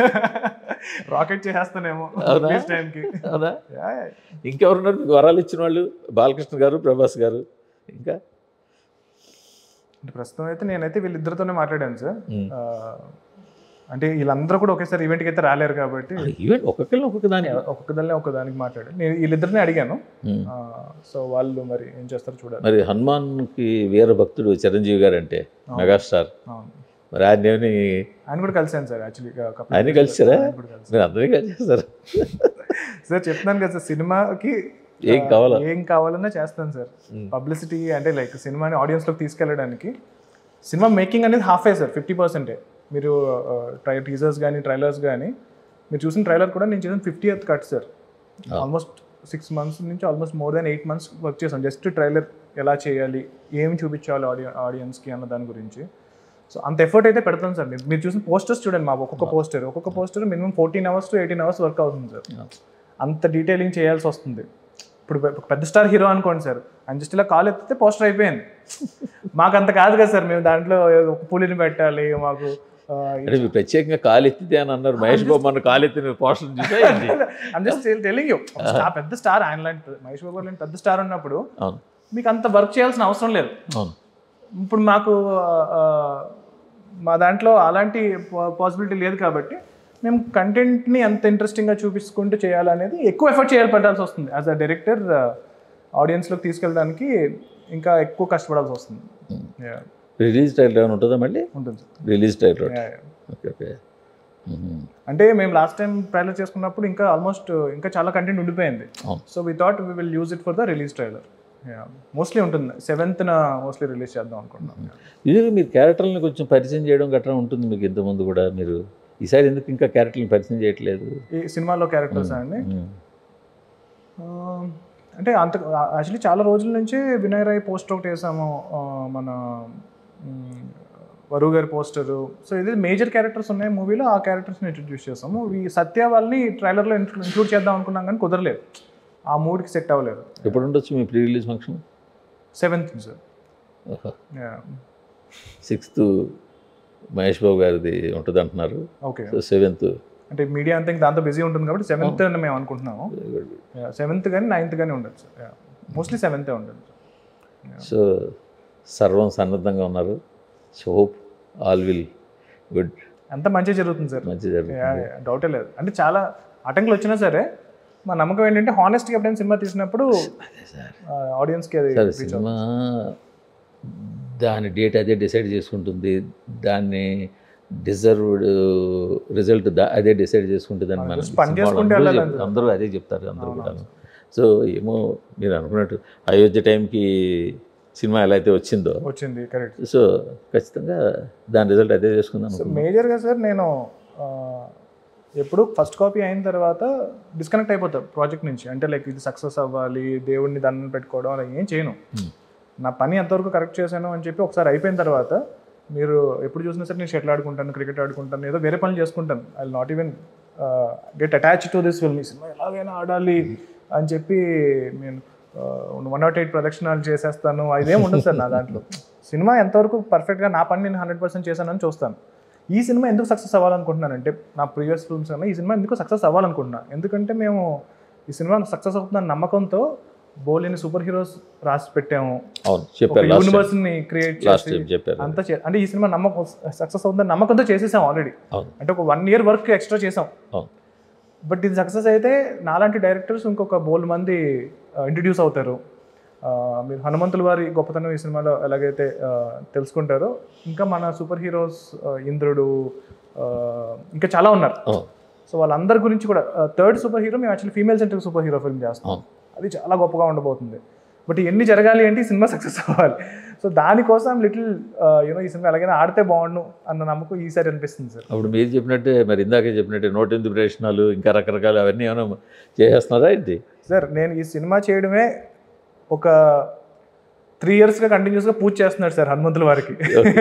[SPEAKER 2] rocket చేసేస్తానేమో
[SPEAKER 1] అవునా?
[SPEAKER 2] రిలీజ్ టైంకి
[SPEAKER 1] అవునా ఇంకెవరున్నారు మీకు వరాలు ఇచ్చిన వాళ్ళు బాలకృష్ణ గారు ప్రభాస్ గారు ఇంకా
[SPEAKER 2] అంటే ప్రస్తుతం అయితే నేనైతే వీళ్ళిద్దరితోనే మాట్లాడాను సార్
[SPEAKER 1] ఉమ్.
[SPEAKER 2] ఆ, అంటే వీళ్ళందరూ కూడా ఒకేసారి ఈవెంట్కి అయితే రాలేరు కాబట్టి
[SPEAKER 1] ఈవెంట్ ఒక్కొక్కరిని ఒక్కొక్క దాని
[SPEAKER 2] ఒక్కొక్క దాన్ని ఒక దానికి మాట్లాడాను నేను వీళ్ళిద్దరిని అడిగాను
[SPEAKER 1] ఉమ్.
[SPEAKER 2] ఆ, సో వాళ్ళు మరి ఏం చేస్తారో చూడాలి
[SPEAKER 1] మరి హనుమాన్కి వీర భక్తుడు చిరంజీవి గారు అంటే మెగాస్టార్
[SPEAKER 2] అవును.
[SPEAKER 1] మరి ఆయన ఏమని
[SPEAKER 2] ఆయన కూడా కలిసాను సార్ యాక్చువల్లీ
[SPEAKER 1] ఆయన కలిసారా?
[SPEAKER 2] ఆయన కూడా కలిసాను
[SPEAKER 1] మీరు అందరికీ చేస్తారు
[SPEAKER 2] సార్ చెప్తున్నాను కదా సార్ సినిమాకి
[SPEAKER 1] ఏం కావాలా
[SPEAKER 2] ఏం కావాలన్నా చేస్తాను సార్
[SPEAKER 1] ఉమ్.
[SPEAKER 2] పబ్లిసిటీ అంటే లైక్ సినిమాని ఆడియన్స్లోకి తీసుకెళ్ళడానికి సినిమా మేకింగ్ అనేది హాఫే సార్ ఫిఫ్టీ పర్సెంటే మీరు ట్రై టీజర్స్ కానీ ట్రైలర్స్ కానీ మీరు చూసిన ట్రైలర్ కూడా నేను చేసిన fiftieth cut sir almost six months నుంచి almost more than eight months work చేసాం జస్ట్ ట్రైలర్ ఎలా చేయాలి ఏమి చూపించాలి ఆడియన్ ఆడియన్స్కి అన్న దాని గురించి సో అంత ఎఫర్ట్ అయితే పెడతాం సార్ మీరు మీరు చూసిన పోస్టర్స్ చూడండి మా ఒక్కొక్క పోస్టర్ ఒక్కొక్క poster minimum fourteen hours to eighteen hours work అవుతుంది సార్ అంత డీటెయిలింగ్ చేయాల్సి వస్తుంది ఇప్పుడు పె- పెద్ద స్టార్ హీరో అనుకోండి సార్ ఆయన జస్ట్ ఇలా కాల్ ఎత్తితే పోస్టర్ అయిపోయింది మాకు అంత కాదు కదా సార్ మేము దాంట్లో ఒక పులిని పెట్టాలి మాకు ఆ,
[SPEAKER 1] అంటే మీరు ప్రత్యేకంగా కాలు ఎత్తితే అని అన్నారు మహేష్ బాబు మన కాలు ఎత్తిన పోస్టర్ చూసా ఏంటి?
[SPEAKER 2] I'm just telling you, ఒక స్టార్ పెద్ద స్టార్ ఆయన లాంటి మహేష్ బాబు లాంటి పెద్ద స్టార్ ఉన్నప్పుడు
[SPEAKER 1] అవును
[SPEAKER 2] మీకు అంత వర్క్ చేయాల్సిన అవసరం లేదు
[SPEAKER 1] అవును
[SPEAKER 2] ఇప్పుడు మాకు ఆ, మా దాంట్లో అలాంటి పాసిబిలిటీ లేదు కాబట్టి మేము కంటెంట్ని ఎంత ఇంట్రెస్టింగ్గా చూపించుకుంటూ చేయాలనేది ఎక్కువ ఎఫర్ట్ చేయాలి పడాల్సి వస్తుంది యాజ్ అ డైరెక్టర్ ఆడియన్స్లోకి తీసుకెళ్ళడానికి ఇంకా ఎక్కువ కష్టపడాల్సి వస్తుంది Yeah,
[SPEAKER 1] రిలీజ్ టైలర్ ఏమైనా ఉంటుందా మళ్ళీ
[SPEAKER 2] ఉంటుంది sir
[SPEAKER 1] release trailer
[SPEAKER 2] Yeah, yeah.
[SPEAKER 1] Okay okay hmm.
[SPEAKER 2] అంటే మేము లాస్ట్ టైం ట్రైలర్ చేసుకున్నప్పుడు ఇంకా ఆల్మోస్ట్ ఇంకా చాలా కంటెంట్ ఉండిపోయింది
[SPEAKER 1] అవును
[SPEAKER 2] so we thought we will use it for the release trailer mostly ఉంటుంది సెవెంత్న మోస్ట్లీ రిలీజ్ చేద్దాం అనుకుంటున్నాం
[SPEAKER 1] ఇది మీరు క్యారెక్టర్లను కొంచెం పరిచయం చేయడం గట్రా ఉంటుంది మీకు ఇంతకుముందు కూడా మీరు ఈసారి ఎందుకు ఇంకా క్యారెక్టర్లను పరిచయం చేయట్లేదు
[SPEAKER 2] ఈ సినిమాలో క్యారెక్టర్స్ అండి
[SPEAKER 1] మ్మ్.
[SPEAKER 2] ఆ, అంటే అంత యాక్చువల్లీ చాలా రోజుల నుంచి వినయ్ రాయ్ పోస్టర్ ఒకటి వేసాము ఆ, మన మ్, వరువు గారి పోస్టరు సో ఇది మేజర్ క్యారెక్టర్స్ ఉన్నాయి మూవీలో ఆ క్యారెక్టర్స్ని ఇంట్రడ్యూస్ చేసాము ఈ సత్య వాళ్ళని ట్రైలర్లో ఇంక్లూడ్ చేద్దాం అనుకున్నాం కానీ కుదరలేదు ఆ మూడ్కి సెట్ అవ్వలేదు
[SPEAKER 1] ఎప్పుడు ఉండొచ్చు మీ pre release function
[SPEAKER 2] seventh sir
[SPEAKER 1] sixth Mahesh Babu గారిది ఉంటుంది అంటున్నారు
[SPEAKER 2] ఓకే
[SPEAKER 1] సో సెవెంత్
[SPEAKER 2] అంటే మీడియా అంతా ఇంకా దాంతో బిజీ ఉంటుంది కాబట్టి సెవెంత్ అని మేము అనుకుంటున్నాము సెవెంత్ కానీ నైన్త్ కానీ ఉండదు సార్ మోస్ట్లీ సెవెంతే ఉండదు
[SPEAKER 1] సో సర్వం సన్నద్ధంగా ఉన్నారు so hope all will good
[SPEAKER 2] అంత మంచిగా జరుగుతుంది సార్
[SPEAKER 1] మంచి జరుగుతుంది
[SPEAKER 2] డౌటే లేదు అంటే చాలా ఆటంకులు వచ్చినా సరే మా నమ్మకం ఏంటంటే హానెస్ట్గా ఎప్పుడైనా సినిమా తీసినప్పుడు
[SPEAKER 1] అదే సార్
[SPEAKER 2] ఆడియన్స్కి అది
[SPEAKER 1] సార్
[SPEAKER 2] reach
[SPEAKER 1] సినిమా దాని డేట్ అదే డిసైడ్ చేసుకుంటుంది దాన్ని డిజర్వ్డ్ రిజల్ట్ అదే డిసైడ్ చేసుకుంటుందని
[SPEAKER 2] మనం
[SPEAKER 1] మనం
[SPEAKER 2] just పని
[SPEAKER 1] సినిమాలో
[SPEAKER 2] చేసుకుంటే
[SPEAKER 1] అందరూ
[SPEAKER 2] వెళ్ళాలి
[SPEAKER 1] చెప్- అందరూ అదే చెప్తారు అందరూ
[SPEAKER 2] అవును,
[SPEAKER 1] కూడా సో ఏమో మీరు అనుకున్నట్టు అయోధ్య టైంకి సినిమా ఎలా అయితే వచ్చిందో
[SPEAKER 2] వచ్చింది కరెక్ట్
[SPEAKER 1] సో ఖచ్చితంగా దాని రిజల్ట్ అదే చేసుకుందాం
[SPEAKER 2] సో మేజర్గా సార్ నేను ఆ, ఎప్పుడు ఫస్ట్ కాపీ అయిన తర్వాత డిస్కనెక్ట్ అయిపోతాను ప్రాజెక్ట్ నుంచి అంటే లైక్ ఇది సక్సెస్ అవ్వాలి దేవుడిని దండం పెట్టుకోవడం అలా ఏం చేయను
[SPEAKER 1] Hmm.
[SPEAKER 2] నా పని ఎంతవరకు కరెక్ట్ చేశాను అని చెప్పి ఒకసారి అయిపోయిన తర్వాత మీరు ఎప్పుడు చూసినా సరే నేను షటిల్ ఆడుకుంటాను క్రికెట్ ఆడుకుంటాను ఏదో వేరే పనులు చేసుకుంటాను I not even get attach to this film ఈ సినిమా ఎలాగైనా ఆడాలి అని చెప్పి నేను వన్ నాట్ ఎయిట్ ప్రదక్షిణాలు చేసేస్తాను అదేం ఉండదు సార్ నా దాంట్లో సినిమా ఎంతవరకు పర్ఫెక్ట్గా నా పని నేను హండ్రెడ్ పర్సెంట్ చేశానని చూస్తాను ఈ సినిమా ఎందుకు సక్సెస్ అవ్వాలనుకుంటున్నానంటే నా ప్రీవియస్ ఫిల్మ్స్ కన్నా ఈ సినిమా ఎందుకు సక్సెస్ అవ్వాలనుకుంటున్నాను ఎందుకంటే మేము ఈ సినిమా సక్సెస్ అవుతుందన్న నమ్మకంతో బోలేని సూపర్ హీరోస్ రాసి పెట్టాము
[SPEAKER 1] అవును
[SPEAKER 2] ఒక
[SPEAKER 1] చెప్పారు లాస్ట్
[SPEAKER 2] యూనివర్స్ ని క్రియేట్
[SPEAKER 1] లాస్ట్
[SPEAKER 2] చేసి
[SPEAKER 1] టైం చెప్పారు
[SPEAKER 2] అంతా చే- అంటే ఈ సినిమా నమ్మకం సక్సెస్ అవుతుందని నమ్మకంతో చేసేసాం ఆల్రెడీ
[SPEAKER 1] అవును
[SPEAKER 2] అంటే ఒక వన్ ఇయర్ వర్క్ ఎక్స్ట్రా చేసాం
[SPEAKER 1] అవును
[SPEAKER 2] బట్ ఇది సక్సెస్ అయితే నాలాంటి డైరెక్టర్స్ ఇంకొక బోల్ మంది ఇంట్రడ్యూస్ అవుతారు ఆ, మీరు హనుమంతుల వారి గొప్పతనం ఈ సినిమాలో ఎలాగైతే ఆ, తెలుసుకుంటారో ఇంకా మన సూపర్ హీరోస్ ఇంద్రుడు ఆ, ఇంకా చాలా ఉన్నారు
[SPEAKER 1] అవును
[SPEAKER 2] సో వాళ్ళందరి గురించి కూడా థర్డ్ సూపర్ హీరో మేము actually female centric super hero film చేస్తాం
[SPEAKER 1] అవును.
[SPEAKER 2] అది చాలా గొప్పగా ఉండబోతుంది బట్ ఎన్ని జరగాలి అంటే ఈ సినిమా సక్సెస్ అవ్వాలి సో దానికోసం లిటిల్ యూనో ఈ సినిమా ఎలాగైనా ఆడితే బాగుండు అన్న నమ్మకం ఈసారి అనిపిస్తుంది సార్
[SPEAKER 1] అప్పుడు మీరు చెప్పినట్టే మరి ఇందాకే చెప్పినట్టే నోట్ ఎనిమిది ప్రశ్నలు ఇంకా రకరకాలు అవన్నీ ఏమైనా చేసేస్తున్నారా ఏంటి
[SPEAKER 2] సార్ నేను ఈ సినిమా చేయడమే ఒక త్రీ ఇయర్స్గా కంటిన్యూస్గా పూజ చేస్తున్నాడు సార్ హనుమంతుల వారికి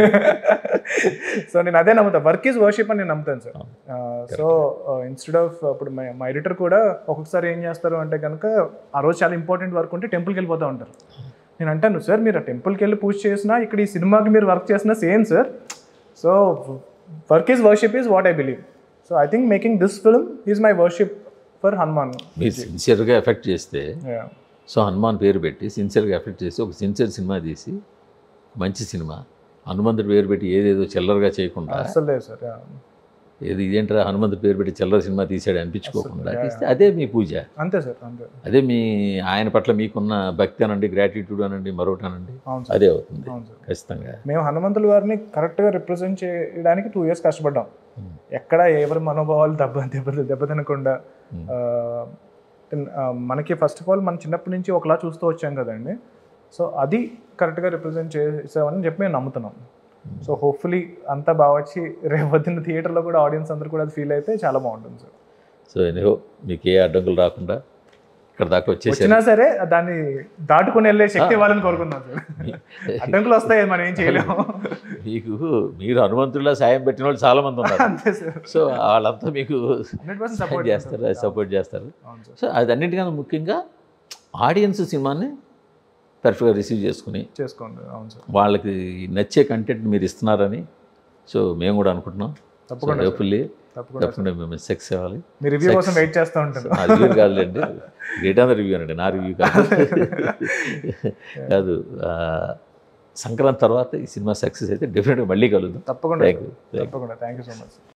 [SPEAKER 2] సో నేను అదే నమ్ముతాను వర్క్ ఈజ్ వర్షిప్ అని నేను నమ్ముతాను సార్ సో ఇన్స్టెడ్ ఆఫ్ ఇప్పుడు మా- మా ఎడిటర్ కూడా ఒక్కొక్కసారి ఏం చేస్తారు అంటే కనుక ఆ రోజు చాలా ఇంపార్టెంట్ వర్క్ ఉంటే టెంపుల్కి వెళ్ళిపోతూ ఉంటారు నేను అంటాను సార్ మీరు ఆ టెంపుల్కి వెళ్ళి పూజ చేసినా ఇక్కడ ఈ సినిమాకి మీరు వర్క్ చేసినా same sir so work is worship is what I believe so I think making this film is my worship for Hanuman
[SPEAKER 1] మీరు సిన్సియర్గా ఎఫెక్ట్ చేస్తే
[SPEAKER 2] Yeah.
[SPEAKER 1] సో హనుమాన్ పేరు పెట్టి సిన్సియర్గా ఎఫెక్ట్ చేసి ఒక సిన్సియర్ సినిమా తీసి మంచి సినిమా హనుమంతుడి పేరు పెట్టి ఏదేదో చిల్లరగా చేయకుండా
[SPEAKER 2] అసలు లేదు సార్ Yeah.
[SPEAKER 1] ఏది ఇదేంటారా హనుమంతుడి పేరు పెట్టి చిల్లర సినిమా తీసాడు అనిపించుకోకుండా
[SPEAKER 2] అసలు,
[SPEAKER 1] తీస్తే అదే మీ పూజ
[SPEAKER 2] అంతే సార్ అంతే
[SPEAKER 1] అదే మీ ఆయన పట్ల మీకున్న భక్తి అనండి గ్రాటిట్యూడ్ అనండి మరొకటి అనండి
[SPEAKER 2] అవును సార్
[SPEAKER 1] అదే అవుతుంది
[SPEAKER 2] అవును సార్
[SPEAKER 1] ఖచ్చితంగా
[SPEAKER 2] మేము హనుమంతుల వారిని కరెక్ట్గా రిప్రజెంట్ చేయడానికి టూ ఇయర్స్ కష్టపడ్డాం
[SPEAKER 1] Hmm.
[SPEAKER 2] ఎక్కడ ఎవరి మనోభావాలు దెబ్బ దెబ్బ దెబ్బతినకుండా
[SPEAKER 1] Hmm.
[SPEAKER 2] ఆ, ఆ, మనకి ఫస్ట్ ఆఫ్ ఆల్ మనం చిన్నప్పటి నుంచి ఒకలా చూస్తూ వచ్చాం కదండి సో అది కరెక్ట్గా రిప్రజెంట్ చేసామని చెప్పి మేము నమ్ముతున్నాం సో హోప్ఫుల్లీ అంతా బాగా వచ్చి రేపు పొద్దున్న థియేటర్లో కూడా ఆడియన్స్ అందరూ కూడా అది ఫీల్ అయితే చాలా బాగుంటుంది సార్
[SPEAKER 1] సో ఎనిహో మీకు ఏ అడ్డంకులు రాకుండా ఇక్కడ దాకా వచ్చేసారు
[SPEAKER 2] వచ్చినా సరే దాన్ని దాటుకుని వెళ్ళే శక్తి ఇవ్వాలని కోరుకుందాం సార్ అడ్డంకులు వస్తాయి మనం ఏం చేయలేము
[SPEAKER 1] మీకు మీరు హనుమంతుడిలా సాయం పెట్టిన వాళ్ళు చాలా మంది ఉన్నారు
[SPEAKER 2] అంతే సార్
[SPEAKER 1] సో వాళ్ళంతా మీకు
[SPEAKER 2] హండ్రెడ్ పర్సెంట్
[SPEAKER 1] సాయం
[SPEAKER 2] సపోర్ట్
[SPEAKER 1] చేస్తారు సపోర్ట్ చేస్తారు
[SPEAKER 2] అవును సార్
[SPEAKER 1] సో అది అన్నిటికన్నా ముఖ్యంగా ఆడియన్స్ సినిమాని పర్ఫెక్ట్గా రిసీవ్ చేసుకుని
[SPEAKER 2] చేసుకోండి అవును సార్
[SPEAKER 1] వాళ్ళకి నచ్చే కంటెంట్ మీరు ఇస్తున్నారని సో మేము కూడా అనుకుంటున్నాం సో
[SPEAKER 2] తప్పకుండా సార్.
[SPEAKER 1] హోప్ఫుల్లీ
[SPEAKER 2] తప్పకుండా సార్.
[SPEAKER 1] తప్పకుండా మేము సెక్స్ అవ్వాలి
[SPEAKER 2] మీ రివ్యూ కోసం వెయిట్ చేస్తూ ఉంటాను
[SPEAKER 1] నా రివ్యూ కాదులేండి గ్రేట్ ఆన్ రివ్యూ అండి నా రివ్యూ కాదు కాదు ఆ, సంక్రాంతి తర్వాత ఈ సినిమా సక్సెస్ అయితే డెఫినెట్గా మళ్ళీ కలుద్దాం
[SPEAKER 2] తప్పకుండా
[SPEAKER 1] థ్యాంక్
[SPEAKER 2] సార్.
[SPEAKER 1] యూ
[SPEAKER 2] తప్పకుండా థ్యాంక్ యూ సో మచ్